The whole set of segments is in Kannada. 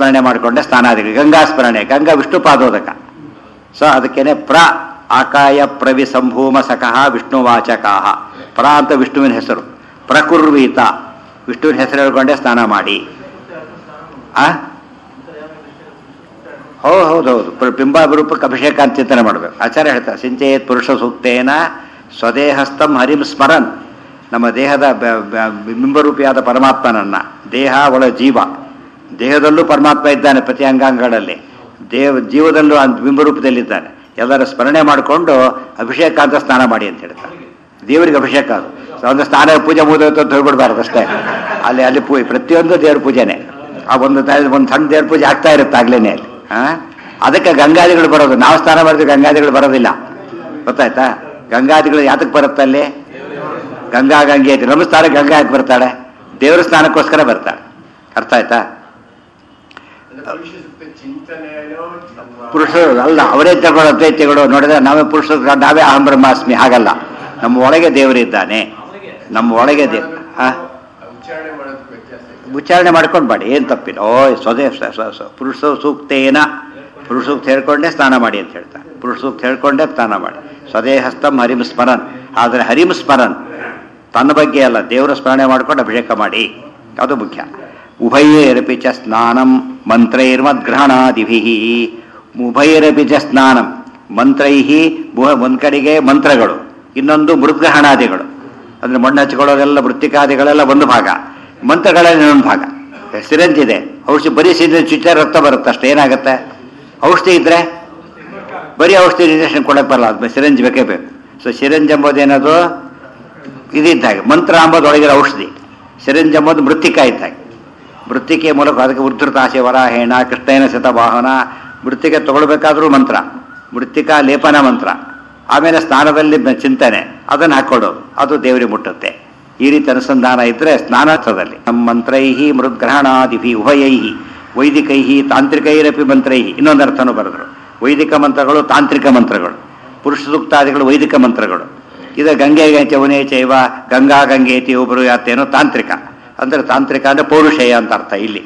ಸ್ಮರಣೆ ಮಾಡಿಕೊಂಡೆ ಸ್ನಾನಾದಿಗಳು ಗಂಗಾ ಸ್ಮರಣೆ ಗಂಗಾ ವಿಷ್ಣು ಪಾದೋದಕ ಸೊ ಅದಕ್ಕೇನೆ ಪ್ರ ಆಕಾಯ ಪ್ರವಿ ಸಂಭೂಮ ಸಕಃ ವಿಷ್ಣುವಾಚಕಾಹ ಪ್ರ ಅಂತ ವಿಷ್ಣುವಿನ ಹೆಸರು ಪ್ರಕುರ್ವೀತ ವಿಷ್ಣುವಿನ ಹೆಸರು ಹೇಳ್ಕೊಂಡೆ ಸ್ನಾನ ಮಾಡಿ ಆ ಹೌದು ಹೌದು ಹೌದು ಪ್ರ- ಬಿಂಬ ರೂಪಕ್ಕೆ ಅಭಿಷೇಕ ಅಂತ ಚಿಂತನೆ ಮಾಡಬೇಕು ಆಚಾರ್ಯ ಹೇಳ್ತಾರೆ ಸಿಂಚೇತ್ ಪುರುಷ ಸೂಕ್ತೇನ ಸ್ವದೇಹಸ್ಥಂ ಹರಿಂ ಸ್ಮರನ್ ನಮ್ಮ ದೇಹದ ಬ- ಬ- ಬಿಂಬರೂಪಿಯಾದ ಪರಮಾತ್ಮನನ್ನ ದೇಹ ಒಳ ಜೀವ ದೇಹದಲ್ಲೂ ಪರಮಾತ್ಮ ಇದ್ದಾನೆ ಪ್ರತಿ ಅಂಗಾಂಗಗಳಲ್ಲಿ ದೇವ ಜೀವದಲ್ಲೂ ಆ ಬಿಂಬರೂಪದಲ್ಲಿದ್ದಾನೆ ಎಲ್ಲರ ಸ್ಮರಣೆ ಮಾಡಿಕೊಂಡು ಅಭಿಷೇಕ ಅಂತ ಸ್ನಾನ ಮಾಡಿ ಅಂತ ಹೇಳ್ತಾರೆ ದೇವರಿಗೆ ಅಭಿಷೇಕ ಅದು ಸೊ ಒಂದು ಸ್ನಾನ ಪೂಜೆ ಮುಗಿದೋಯ್ತು ಅಂತ ಹೋಗ್ಬಿಡ್ಬಾರ್ದು ಅಷ್ಟೇ ಅಲ್ಲಿ ಅಲ್ಲಿ ಪೂಜೆ ಪ್ರತಿಯೊಂದು ದೇವ್ರ ಪೂಜೆನೆ ಆ ಒಂದು ತ- ಒಂದು ಸಣ್ಣ ದೇವ್ರ ಪೂಜೆ ಆಗ್ತಾ ಇರುತ್ತೆ ಆಗ್ಲೇನೆ ಅಲ್ಲಿ ಹಾ ಅದಕ್ಕೆ ಗಂಗಾದಿಗಳು ಬರೋದು ನಾವು ಸ್ನಾನ ಮಾಡಿದ್ರೆ ಗಂಗಾದಿಗಳು ಬರೋದಿಲ್ಲ ಗೊತ್ತಾಯ್ತಾ ಗಂಗಾದಿಗಳು ಯಾತಕ್ಕೆ ಬರುತ್ತೆ ಅಲ್ಲಿ ಗಂಗಾ ಗಂಗೆ ಐತಿ ನಮ್ಮ ಸ್ನಾನ ಗಂಗಾ ಯಾಕೆ ಬರ್ತಾಳೆ ದೇವರ ಸ್ನಾನಕ್ಕೋಸ್ಕರ ಬರ್ತಾಳೆ ಅರ್ಥ ಆಯ್ತಾ ಚಿಂತನೆಯೋ ನಮ್ಮ ಪುರುಷರು ಅಲ್ಲ ಅವರೇ ತಗೊಳ್ಳೋ ದೈತ್ಯಗಳು ನೋಡಿದ್ರೆ ನಾವೇ ಪುರುಷರು ನಾವೇ ಅಹಂ ಬ್ರಹ್ಮಾಸ್ಮಿ ಹಾಗಲ್ಲ ನಮ್ಮ ಒಳಗೆ ದೇವರಿದ್ದಾನೆ ನಮ್ಮ ಒಳಗೆ ದೇವ್ ಹಾ ಉಚ್ಚಾರಣೆ ಮಾಡೋದಕ್ಕೆ ವ್ಯತ್ಯಾಸ ಇದೆ ಉಚ್ಚಾರಣೆ ಮಾಡ್ಕೊಂಡು ಮಾಡಿ ಏನು ತಪ್ಪಿಲ್ಲ ಓ ಸ್ವದೇ ಸ- ಸ- ಸ- ಪುರುಷ ಸೂಕ್ತೇನ ಪುರುಷ ಸೂಕ್ತ ಹೇಳ್ಕೊಂಡೇ ಸ್ನಾನ ಮಾಡಿ ಅಂತ ಹೇಳ್ತಾರೆ ಪುರುಷ ಸೂಕ್ತ ಹೇಳ್ಕೊಂಡೇ ಸ್ನಾನ ಮಾಡಿ ಸ್ವದೇಹಸ್ಥಂ ಹರಿಂ ಸ್ಮರನ್ ಆದರೆ ಹರಿಂ ಸ್ಮರನ್ ತನ್ನ ಬಗ್ಗೆ ಅಲ್ಲ ದೇವರ ಸ್ಮರಣೆ ಮಾಡ್ಕೊಂಡು ಅಭಿಷೇಕ ಮಾಡಿ ಅದು ಮುಖ್ಯ ಉಭಯೇರಪಿ ಚ ಸ್ನಾನಂ ಮಂತ್ರೈರ್ಮದ್ಗ್ರಹಣಾದಿಭಿ ಉಭಯರಪಿ ಚ ಸ್ನಾನಂ ಮಂತ್ರೈ ಒಂದು ಕಡೆಗೆ ಮಂತ್ರಗಳು ಇನ್ನೊಂದು ಮೃದ್ಗ್ರಹಣಾದಿಗಳು ಅಂದರೆ ಮಣ್ಣು ಹಚ್ಕೊಳ್ಳೋದೆಲ್ಲ ವೃತ್ತಿಕಾದಿಗಳೆಲ್ಲ ಒಂದು ಭಾಗ ಮಂತ್ರಗಳಲ್ಲಿ ಇನ್ನೊಂದು ಭಾಗ ಸಿರಂಜ್ ಇದೆ ಔಷಧಿ ಬರೀ ಸಿರಂಜ್ ಚುಚ್ಚ ರಕ್ತ ಬರುತ್ತೆ ಅಷ್ಟೇ ಏನಾಗುತ್ತೆ ಔಷಧಿ ಇದ್ರೆ ಬರೀ ಔಷಧಿ ಇಂಜೆಕ್ಷನ್ ಕೊಡಕ್ಕೆ ಬರಲ್ಲ ಅದು ಸಿರಂಜ್ ಬೇಕೇ ಬೇಕು ಸೊ ಸಿರಂಜ್ ಎಂಬುದೇನದು ಇದಿದ್ದಾಗ ಮಂತ್ರ ಅಂಬೋದು ಒಳಗಿರೋ ಔಷಧಿ ಸಿರಂಜ್ ಎಂಬುದು ಮೃತ್ತಿಕಾ ಇದ್ದಾಗ ಮೃತ್ತಿಕೆ ಮೂಲಕ ಅದಕ್ಕೆ ಉದ್ಧೃತಾಶೆ ವರಾಹೇಣ ಕೃಷ್ಣೇನ ಶತ ವಾಹನ ಮೃತ್ತಿಕೆ ತಗೊಳ್ಬೇಕಾದ್ರೂ ಮಂತ್ರ ಮೃತ್ತಿಕಾ ಲೇಪನ ಮಂತ್ರ ಆಮೇಲೆ ಸ್ನಾನದಲ್ಲಿ ಬ- ಚಿಂತನೆ ಅದನ್ನು ಹಾಕ್ಕೊಳ್ಳೋದು ಅದು ದೇವರಿಗೆ ಮುಟ್ಟುತ್ತೆ ಈ ರೀತಿ ಅನುಸಂಧಾನ ಇದ್ರೆ ಸ್ನಾನಾರ್ಥದಲ್ಲಿ ನಮ್ಮ ಮಂತ್ರೈಹಿ ಮೃದ್ಗ್ರಹಣಾದಿಭಿ ಉಭಯೈಹಿ ವೈದಿಕೈಹಿ ತಾಂತ್ರಿಕೈರಪಿ ಮಂತ್ರೈಹಿ ಇನ್ನೊಂದು ಅರ್ಥನೂ ಬರೆದ್ರು ವೈದಿಕ ಮಂತ್ರಗಳು ತಾಂತ್ರಿಕ ಮಂತ್ರಗಳು ಪುರುಷ ಸೂಕ್ತಾದಿಗಳು ವೈದಿಕ ಮಂತ್ರಗಳು ಇದು ಗಂಗೆ ಚವನೇ ಚೈವ ಗಂಗಾ ಗಂಗೇತಿ ಒಬ್ಬರು ಯಾತೇನೋ ತಾಂತ್ರಿಕ ಅಂದ್ರೆ ತಾಂತ್ರಿಕ ಅಂದ್ರೆ ಪೌರುಷೇಯ ಅಂತ ಅರ್ಥ ಇಲ್ಲಿ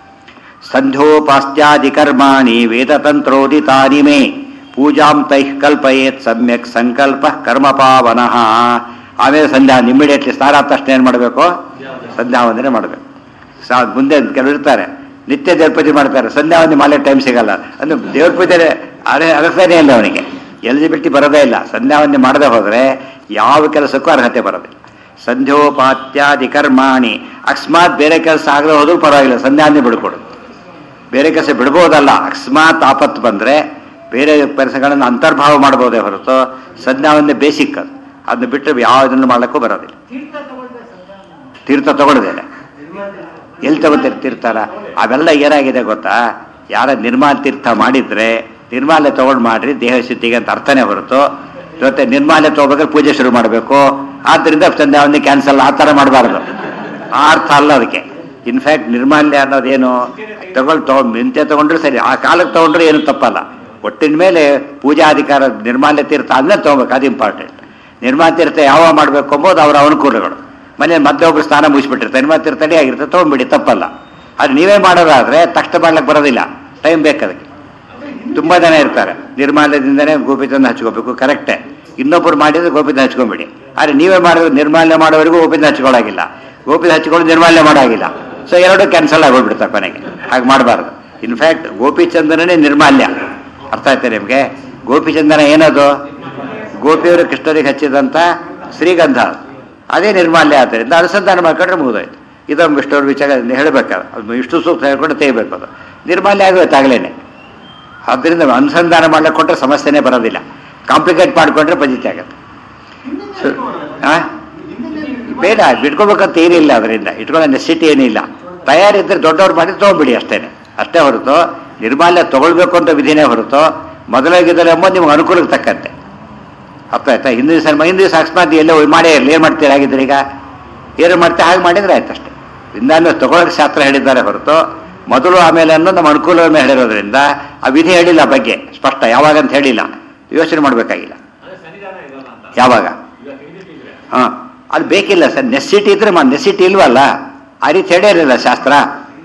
ಸಂಧ್ಯೋಪಾಸ್ತ್ಯಾದಿ ಕರ್ಮಾಣಿ ವೇದತಂತ್ರೋದಿತಾನಿ ಮೇ ಪೂಜಾಂ ತೈಃ ಕಲ್ಪಯೇತ್ ಸಮ್ಯಕ್ ಸಂಕಲ್ಪ ಕರ್ಮ ಪಾವನಃ ಆಮೇಲೆ ಸಂಧ್ಯಾ ಇಮಿಡಿಯೇಟ್ಲಿ ಸ್ನಾನ ಆದ ತಕ್ಷಣ ಏನು ಮಾಡಬೇಕು ಸಂಧ್ಯಾ ವಂದನೆ ಮಾಡಬೇಕು ಸಾ ಮುಂದೆ ಕೆಲವರು ಇರ್ತಾರೆ ನಿತ್ಯ ದೇವ್ರ ಪೂಜೆ ಮಾಡ್ತಾರೆ ಸಂಧ್ಯಾ ವಂದನೆ ಮಾಡೋ ಟೈಮ್ ಸಿಗಲ್ಲ ಅಂದ್ರೆ ದೇವ್ರ ಪೂಜೆ ಅರೆ ಅರ್ಹತೆನೇ ಇಲ್ಲ ಅವನಿಗೆ ಎಲಿಜಿಬಿಲಿಟಿ ಬರೋದೇ ಇಲ್ಲ ಸಂಧ್ಯಾ ವಂದನೆ ಮಾಡದೆ ಹೋದರೆ ಯಾವ ಕೆಲಸಕ್ಕೂ ಅರ್ಹತೆ ಬರೋದಿಲ್ಲ ಸಂಧ್ಯೋಪಾತ್ಯಾದಿ ಕರ್ಮಾಣಿ ಅಕಸ್ಮಾತ್ ಬೇರೆ ಕೆಲಸ ಆಗದೆ ಹೋದ್ರೂ ಪರವಾಗಿಲ್ಲ ಸಂಧ್ಯಾ ವಂದನೆ ಬಿಡ್ಕೊಡು ಬೇರೆ ಕೆಲಸ ಬಿಡ್ಬೋದಲ್ಲ ಅಕಸ್ಮಾತ್ ಆಪತ್ತು ಬಂದರೆ ಬೇರೆ ಕೆಲಸಗಳನ್ನು ಅಂತರ್ಭಾವ ಮಾಡ್ಬೋದೇ ಹೊರತು ಸಂಧ್ಯಾ ವಂದನೆ ಬೇಸಿಕ್ ಅದು ಅದನ್ನ ಬಿಟ್ಟರೆ ಯಾವುದನ್ನು ಮಾಡಲಿಕ್ಕೂ ಬರೋದಿಲ್ಲ ತೀರ್ಥ ತಗೊಳ್ದೇನೆ ಎಲ್ಲಿ ತಗೋತಾರೆ ತೀರ್ಥರ ಅವೆಲ್ಲ ಏನಾಗಿದೆ ಗೊತ್ತಾ ಯಾರ ನಿರ್ಮಾಲ ತೀರ್ಥ ಮಾಡಿದ್ರೆ ನಿರ್ಮಾಲ್ಯ ತಗೊಂಡು ಮಾಡ್ರಿ ದೇಹ ಶುದ್ಧಿಗೆ ಅಂತ ಅರ್ಥನೇ ಹೊರತು ಜೊತೆ ನಿರ್ಮಾಲ್ಯ ತಗೋಬೇಕಾದ್ರೆ ಪೂಜೆ ಶುರು ಮಾಡಬೇಕು ಆದ್ದರಿಂದ ಸಂಧ್ಯಾವಂದಿ ಕ್ಯಾನ್ಸಲ್ ಆ ಥರ ಮಾಡಬಾರ್ದು ಆ ಅರ್ಥ ಅಲ್ಲ ಅದಕ್ಕೆ ಇನ್ಫ್ಯಾಕ್ಟ್ ನಿರ್ಮಾಲ್ಯ ಅನ್ನೋದೇನು ತಗೊಂಡು ತಗೊಂಡು ನಿಂತೆ ತಗೊಂಡ್ರೆ ಸರಿ ಆ ಕಾಲಕ್ಕೆ ತಗೊಂಡ್ರೆ ಏನು ತಪ್ಪಲ್ಲ ಒಟ್ಟಿನ ಮೇಲೆ ಪೂಜಾಧಿಕಾರ ನಿರ್ಮಾಲ್ಯ ತೀರ್ಥ ಅದನ್ನೇ ತಗೋಬೇಕು ಅದು ಇಂಪಾರ್ಟೆಂಟ್ ನಿರ್ಮಾಲ ತೀರ್ಥ ಯಾವಾಗ ಮಾಡಬೇಕು ಎಂಬುದು ಅವರ ಅನುಕೂಲಗಳು ಮನೆ ಮತ್ತೆ ಒಬ್ರು ಸ್ನಾನ ಮುಗಿಸ್ಬಿಟ್ಟಿರ್ತಾರೆ ನಿರ್ಮಾಲ ತೀರ್ಥ ತಡಿ ಆಗಿರುತ್ತೆ ತೊಗೊಂಡ್ಬಿಡಿ ತಪ್ಪಲ್ಲ ಅದು ನೀವೇ ಮಾಡೋದಾದ್ರೆ ತಕ್ಷಣ ಮಾಡ್ಲಿಕ್ಕೆ ಬರೋದಿಲ್ಲ ಟೈಮ್ ಬೇಕು ಅದಕ್ಕೆ ತುಂಬ ಜನ ಇರ್ತಾರೆ ನಿರ್ಮಾಲ್ಯದಿಂದನೇ ಗೋಪಿತನ ಹಚ್ಕೋಬೇಕು ಕರೆಕ್ಟೇ ಇನ್ನೊಬ್ಬರು ಮಾಡಿದ್ರೆ ಗೋಪಿತ ಹಚ್ಕೊಂಬಿಡಿ ಆದರೆ ನೀವೇ ಮಾಡಿದ್ರೆ ನಿರ್ಮಾಲ್ಯ ಮಾಡೋವರೆಗೂ ಗೋಪಿತ ಹಚ್ಕೊಳ್ಳಾಗಿಲ್ಲ ಗೋಪಿತ ಹಚ್ಕೊಂಡು ನಿರ್ಮಾಲ್ಯ ಮಾಡೋಗಿಲ್ಲ ಸೊ ಎರಡು ಕ್ಯಾನ್ಸಲ್ ಆಗೋಗ್ಬಿಡ್ತಾರೆ ಕೊನೆಗೆ ಹಾಗೆ ಮಾಡಬಾರ್ದು ಇನ್ಫ್ಯಾಕ್ಟ್ ಗೋಪಿಚಂದನೇ ನಿರ್ಮಾಲ್ಯ ಅರ್ಥ ಆಯ್ತಾ ನಿಮಗೆ ಗೋಪಿಚಂದನ ಏನದು ಗೋಪಿಯವರು ಕೃಷ್ಣರಿಗೆ ಹಚ್ಚಿದಂಥ ಶ್ರೀಗಂಧ ಅದು. ಅದೇ ನಿರ್ಮಾಲ್ಯ ಆದ್ದರಿಂದ ಅನುಸಂಧಾನ ಮಾಡ್ಕೊಂಡ್ರೆ ಮುಗಿದೋಯ್ತು ಇದೊಂದು ಇಷ್ಟವ್ರ ವಿಚಾರ ಹೇಳಬೇಕಾದ್ರೆ ಅದು ಇಷ್ಟು ಸೂಕ್ತ ಹೇಳ್ಕೊಂಡು ತೆಗಿಬೇಕು ಅದು ನಿರ್ಮಾಲ್ಯ ಆಗೋಯ್ತು ಆಗಲೇನೆ ಆದ್ದರಿಂದ ಅನುಸಂಧಾನ ಮಾಡ್ಲಿಕ್ಕೆ ಕೊಟ್ಟರೆ ಸಮಸ್ಯೆನೇ ಬರೋದಿಲ್ಲ ಕಾಂಪ್ಲಿಕೇಟ್ ಮಾಡಿಕೊಂಡ್ರೆ ಪಜಿತಿ ಆಗುತ್ತೆ ಸೊ- ಆ? ಬೇಡ ಬಿಟ್ಕೋಬೇಕಂತ ಏನಿಲ್ಲ ಅದರಿಂದ ಇಟ್ಕೊಳ್ಳೋ ನೆಸಿಟಿ ಏನಿಲ್ಲ ತಯಾರಿದ್ರೆ ದೊಡ್ಡವ್ರು ಮಾಡಿ ತೊಗೊಂಬಿಡಿ ಅಷ್ಟೇನೆ ಅಷ್ಟೇ ಹೊರತು ನಿರ್ಮಾಲ್ಯ ತಗೊಳ್ಬೇಕು ಅಂತ ವಿಧಿನೇ ಹೊರತು ಮೊದಲಾಗಿದ್ದರೆ ಎಂಬುದು ನಿಮ್ಗೆ ಅನುಕೂಲಕ್ಕೆ ತಕ್ಕಂತೆ ಅರ್ಥ ಆಯ್ತಾ ಹಿಂದಿನ ದಿವಸ ಹಿಂದಿನ ದಿವಸ ಅಕಸ್ಮಾತ್ ಎಲ್ಲೋ ಮಾಡೇ ಇರಲಿ ಏನು ಮಾಡ್ತೀರಾ ಆಗಿದ್ರೆ ಈಗ ಏನು ಮಾಡ್ತೀರಾ ಹಾಗೆ ಮಾಡಿದ್ರೆ ಆಯ್ತು ಅಷ್ಟೇ ಇಂದಾನು ತಗೊಳ್ಳೋಕೆ ಶಾಸ್ತ್ರ ಹೇಳಿದ್ದಾರೆ ಹೊರತು ಮೊದಲು ಆಮೇಲೆ ಅನ್ನೋದು ನಮ್ಮ ಅನುಕೂಲದ ಮೇಲೆ ಹೇಳಿರೋದ್ರಿಂದ ಆ ವಿಧಿ ಹೇಳಿಲ್ಲ ಬಗ್ಗೆ ಸ್ಪಷ್ಟ ಯಾವಾಗ ಅಂತ ಹೇಳಿಲ್ಲ ಯೋಚನೆ ಮಾಡಬೇಕಾಗಿಲ್ಲ ಯಾವಾಗ ಹಾಂ ಅದು ಬೇಕಿಲ್ಲ ಸರ್ ನೆಸಿಟಿ ಇದ್ರೆ ಮಾ ನೆಸಿಟಿ ಇಲ್ವಲ್ಲ ಆ ರೀತಿ ಹೇಳಿರಲಿಲ್ಲ ಶಾಸ್ತ್ರ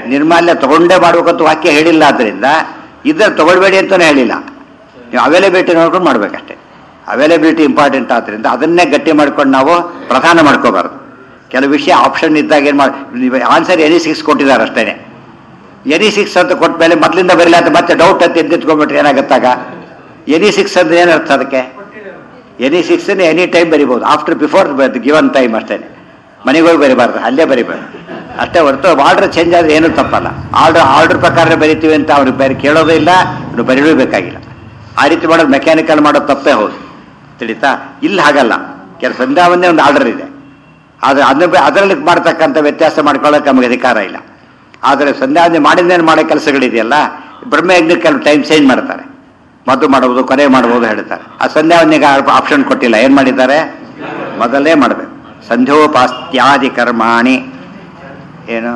ನಿರ್ಮಾಲ್ಯ ತಗೊಂಡೇ ಮಾಡ್ಬೇಕಂತ ವಾಕ್ಯ ಹೇಳಿಲ್ಲ ಆದ್ದರಿಂದ ಇದ್ರೆ ತಗೊಳ್ಬೇಡಿ ಅಂತಾನೆ ಹೇಳಿಲ್ಲ ನೀವು ಅವೈಲಬಿಲಿಟಿ ನೋಡ್ಕೊಂಡು ಮಾಡ್ಬೇಕಷ್ಟೇ ಅವೈಲಬಿಲಿಟಿ ಇಂಪಾರ್ಟೆಂಟ್ ಆದ್ದರಿಂದ ಅದನ್ನೇ ಗಟ್ಟಿ ಮಾಡ್ಕೊಂಡು ನಾವು ಪ್ರಧಾನ ಮಾಡ್ಕೋಬಾರ್ದು ಕೆಲವು ವಿಷಯ ಆಪ್ಷನ್ ಇದ್ದಾಗ ಏನು ಮಾಡಿ ಆನ್ಸರ್ ಎನಿ ಸಿಕ್ಸ್ ಕೊಟ್ಟಿದ್ದಾರೆ ಅಷ್ಟೇ ಎನಿ ಸಿಕ್ಸ್ ಅಂತ ಕೊಟ್ಟ ಮೇಲೆ ಮೊದಲಿಂದ ಬರಲಿಲ್ಲ ಅಂತ ಮತ್ತೆ ಡೌಟ್ ಅಂತ ಎದ್ದಿಟ್ಕೊಂಡ್ಬಿಟ್ರೆ ಏನಾಗುತ್ತಾಗ ಎನಿ ಸಿಕ್ಸ್ ಅಂದ್ರೆ ಏನು ಅರ್ಥ ಅದಕ್ಕೆ ಎನಿ ಸಿಕ್ಸ್ ಎನಿ ಟೈಮ್ ಬರಿಬೋದು ಆಫ್ಟರ್ ಬಿಫೋರ್ ಗಿವನ್ ಟೈಮ್ ಅಷ್ಟೇ ಮನೆಗೆ ಹೋಗಿ ಬರಿಬಾರ್ದು ಅಲ್ಲೇ ಬರಿಬಾರ್ದು ಅಷ್ಟೇ ಹೊರತು ಆರ್ಡರ್ ಚೇಂಜ್ ಆದರೆ ಏನೂ ತಪ್ಪಲ್ಲ ಆರ್ಡರ್ ಆರ್ಡರ್ ಪ್ರಕಾರ ಬರಿತೀವಿ ಅಂತ ಅವ್ರಿಗೆ ಬೇರೆ ಕೇಳೋದೇ ಇಲ್ಲ ಇನ್ನು ಬರೀಬೇಕಾಗಿಲ್ಲ ಆ ರೀತಿ ಮಾಡೋದು ಮೆಕ್ಯಾನಿಕಲ್ ಮಾಡೋದು ತಪ್ಪೇ ಹೌದು ತಿಳಿತಾ ಇಲ್ಲಿ ಹಾಗಲ್ಲ ಕೆಲ ಸಂಧ್ಯಾವನ್ನೇ ಒಂದು ಆರ್ಡರ್ ಇದೆ ಆದರೆ ಅದನ್ನ ಅದರಲ್ಲಿ ಮಾಡ್ತಕ್ಕಂಥ ವ್ಯತ್ಯಾಸ ಮಾಡ್ಕೊಳ್ಳೋಕೆ ನಮಗೆ ಅಧಿಕಾರ ಇಲ್ಲ ಆದರೆ ಸಂಧ್ಯಾವಂದನೆ ಮಾಡಿದ್ದೇನೆ ಮಾಡೋ ಕೆಲಸಗಳಿದೆಯಲ್ಲ ಬ್ರಹ್ಮಯಜ್ಞ ಕೆಲವು ಟೈಮ್ ಚೇಂಜ್ ಮಾಡ್ತಾರೆ ಮದ್ದು ಮಾಡ್ಬೋದು ಕೊನೆ ಮಾಡ್ಬೋದು ಹೇಳ್ತಾರೆ ಆ ಸಂಧ್ಯಾವಂದನೆಗೆ ಆಪ್ಷನ್ ಕೊಟ್ಟಿಲ್ಲ ಏನು ಮಾಡಿದ್ದಾರೆ ಮೊದಲೇ ಮಾಡಬೇಕು ಸಂಧ್ಯೋಪಾಸ್ತ್ಯಾದಿ ಕರ್ಮಾಣಿ ಏನು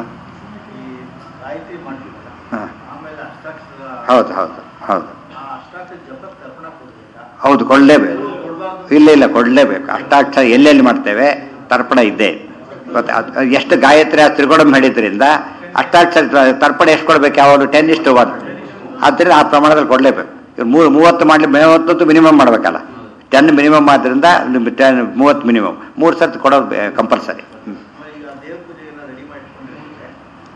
ಗಾಯತ್ರಿ ಮಾಡ್ತೀವಲ್ಲ ಹಾಂ ಆಮೇಲೆ ಅಷ್ಟಾಕ್ಷರ ಹೌದು ಹೌದು ಹೌದು ಆ ಅಷ್ಟಾಕ್ಷರ ಜಪ ತರ್ಪಣ ಕೊಡ್ಬೇಕಾ ಹೌದು ಕೊಡಲೇಬೇಕು ಕೊಡ್ಬಾರ್ದು ಇಲ್ಲ ಇಲ್ಲ ಕೊಡಲೇಬೇಕು ಅಷ್ಟಾಕ್ಷರ ಎಲ್ಲೆಲ್ಲಿ ಮಾಡ್ತೇವೆ ತರ್ಪಣ ಇದ್ದೇ ಇದೆ. ಮತ್ತೆ ಅದ್- ಎಷ್ಟು ಗಾಯತ್ರಿ ಆ ತ್ರಿಗುಣಂ ಹೇಳಿದ್ರಿಂದ ಅಷ್ಟಾಕ್ಷರ ತ- ತರ್ಪಣ ಎಷ್ಟು ಕೊಡ್ಬೇಕು ಯಾವಾಗ ಟೆನ್ ಇಷ್ಟು ಒನ್ ಆದ್ದರಿಂದ ಆ ಪ್ರಮಾಣದಲ್ಲಿ ಕೊಡಲೇಬೇಕು ಇವ್ರು ಮೂರು ಮೂವತ್ತು ಮಾಡಲಿ ಮೂವತ್ತೊಂದು ಮಿನಿಮಮ್ ಮಾಡಬೇಕಲ್ಲ ಟೆನ್ ಮಿನಿಮಮ್ ಆದ್ದರಿಂದ ಟೆನ್ ಮೂವತ್ತು ಮಿನಿಮಮ್ ಮೂರು ಸರ್ತಿ ಕೊಡೋದು ಕಂಪಲ್ಸರಿ ಆಮೇಲೆ ಈಗ ದೇವ್ರ ಪೂಜೆಗೆಲ್ಲ ರೆಡಿ ಮಾಡಿಟ್ಕೊಂಡಿರ್ತಾರೆ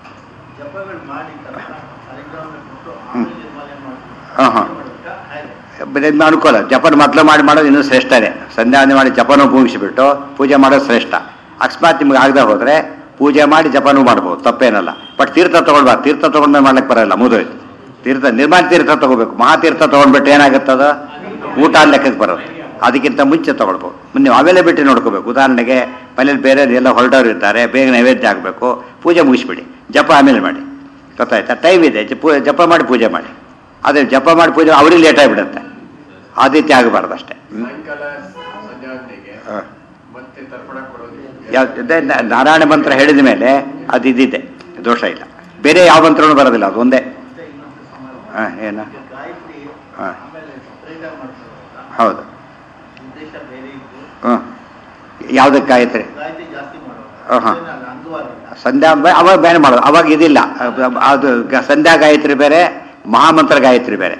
ಜಪಗಳು ಮಾಡಿ ತರ್ಪಣ ಕಾರ್ಯಕ್ರಮ ಕೊಟ್ಟು ಆಮೇಲೆ ನಿರ್ಮಾಲ್ಯ ಹಾಂ, ಹಾಂ. ಮಾಡ್ಬೇಕಾ ಹಾಗೆ ಇದನ್ನ ಅನುಕೂಲ ಜಪನ ಮೊದಲು ಮಾಡಿ ಮಾಡೋದು ಇನ್ನೂ ಶ್ರೇಷ್ಠನೇ ಸಂಧ್ಯಾವಂದನೆ ಮಾಡಿ ಜಪನೂ ಮುಗಿಸಿಬಿಟ್ಟು ಪೂಜೆ ಮಾಡೋದು ಶ್ರೇಷ್ಠ ಅಕಸ್ಮಾತ್ ನಿಮ್ಗೆ ಆಗದೆ ಹೋದರೆ ಪೂಜೆ ಮಾಡಿ ಜಪನೂ ಮಾಡ್ಬೋದು ತಪ್ಪೇನಲ್ಲ ಬಟ್ ತೀರ್ಥ ತಗೊಳ್ಬಾರ್ದು ತೀರ್ಥ ತಗೊಂಡ್ಮೇಲೆ ಮಾಡ್ಲಿಕ್ಕೆ ಬರಲ್ಲ ಮುಗಿದೋಯ್ತು ತೀರ್ಥ ನಿರ್ಮಾಣ ತೀರ್ಥ ತಗೋಬೇಕು ಮಹಾತೀರ್ಥ ತಗೊಂಡ್ಬಿಟ್ಟು ಏನಾಗುತ್ತದ ಊಟ ಅಲ್ಲಿ ಲೆಕ್ಕಕ್ಕೆ ಬರೋದು ಅದಕ್ಕಿಂತ ಮುಂಚೆ ತಗೊಳ್ಬೋದು ನೀವು ಅವೈಲಬಿಲಿಟಿ ನೋಡ್ಕೋಬೇಕು ಉದಾಹರಣೆಗೆ ಮನೇಲಿ ಬೇರೆ ಎಲ್ಲ ಹೊರಡೋರು ಇರ್ತಾರೆ ಬೇಗ ನೈವೇದ್ಯ ಆಗಬೇಕು ಪೂಜೆ ಮುಗಿಸ್ಬಿಡಿ ಜಪ ಆಮೇಲೆ ಮಾಡಿ ಗೊತ್ತಾಯ್ತಾ ಟೈಮ್ ಇದೆ ಜ- ಪೂ- ಜಪ ಮಾಡಿ ಪೂಜೆ ಮಾಡಿ ಅದೇ ಜಪ ಮಾಡಿ ಪೂಜೆ ಅವ್ರಿಗೆ ಲೇಟ್ ಆಗಿಬಿಡುತ್ತೆ ಆ ರೀತಿ ಆಗಬಾರ್ದು ಅಷ್ಟೇ ಸಾಯಂಕಾಲ ಸಂಧ್ಯಾವಂದನೆಗೆ ಹ. ಮತ್ತೆ ತರ್ಪಣ ಕೊಡೋದು ಯಾವ- ಅದೇ ನ- ನಾರಾಯಣ ಮಂತ್ರ ಹೇಳಿದ ಮೇಲೆ ಅದು ಇದ್ದಿದೆ ದೋಷ ಇಲ್ಲ ಬೇರೆ ಯಾವ ಮಂತ್ರನೂ ಬರೋದಿಲ್ಲ ಅದು ಒಂದೇ ಮತ್ತೆ ಇನ್ನೊಂದು ಸಮಾರಂಭ ಹಾಂ ಏನು ಈಗ ಗಾಯತ್ರಿ ಹಾ. ಆಮೇಲೆ ಸಪ್ರೇಟ್ ಆಗಿ ಮಾಡ್ತಾರಲ್ಲ ಹೌದು ಉದ್ದೇಶ ಬೇರೆ ಇದ್ದು ಹ್ಞೂ ಯಾವುದಕ್ಕೆ ಗಾಯತ್ರಿ ಗಾಯತ್ರಿ ಜಾಸ್ತಿ ಮಾಡೋದು ಆಹಾ. ಅದೇನಲ್ಲ, ಅಂಗವಾರ ಇಲ್ಲ. ಸಂಧ್ಯಾ ಬ- ಅವಾಗ ಬೇರೆ ಮಾಡೋದು ಅವಾಗ ಇದಿಲ್ಲ ಅದ್- ಅದು ಗ- ಸಂಧ್ಯಾ ಗಾಯತ್ರಿ ಬೇರೆ ಮಹಾಮಂತ್ರ ಗಾಯತ್ರಿ ಬೇರೆ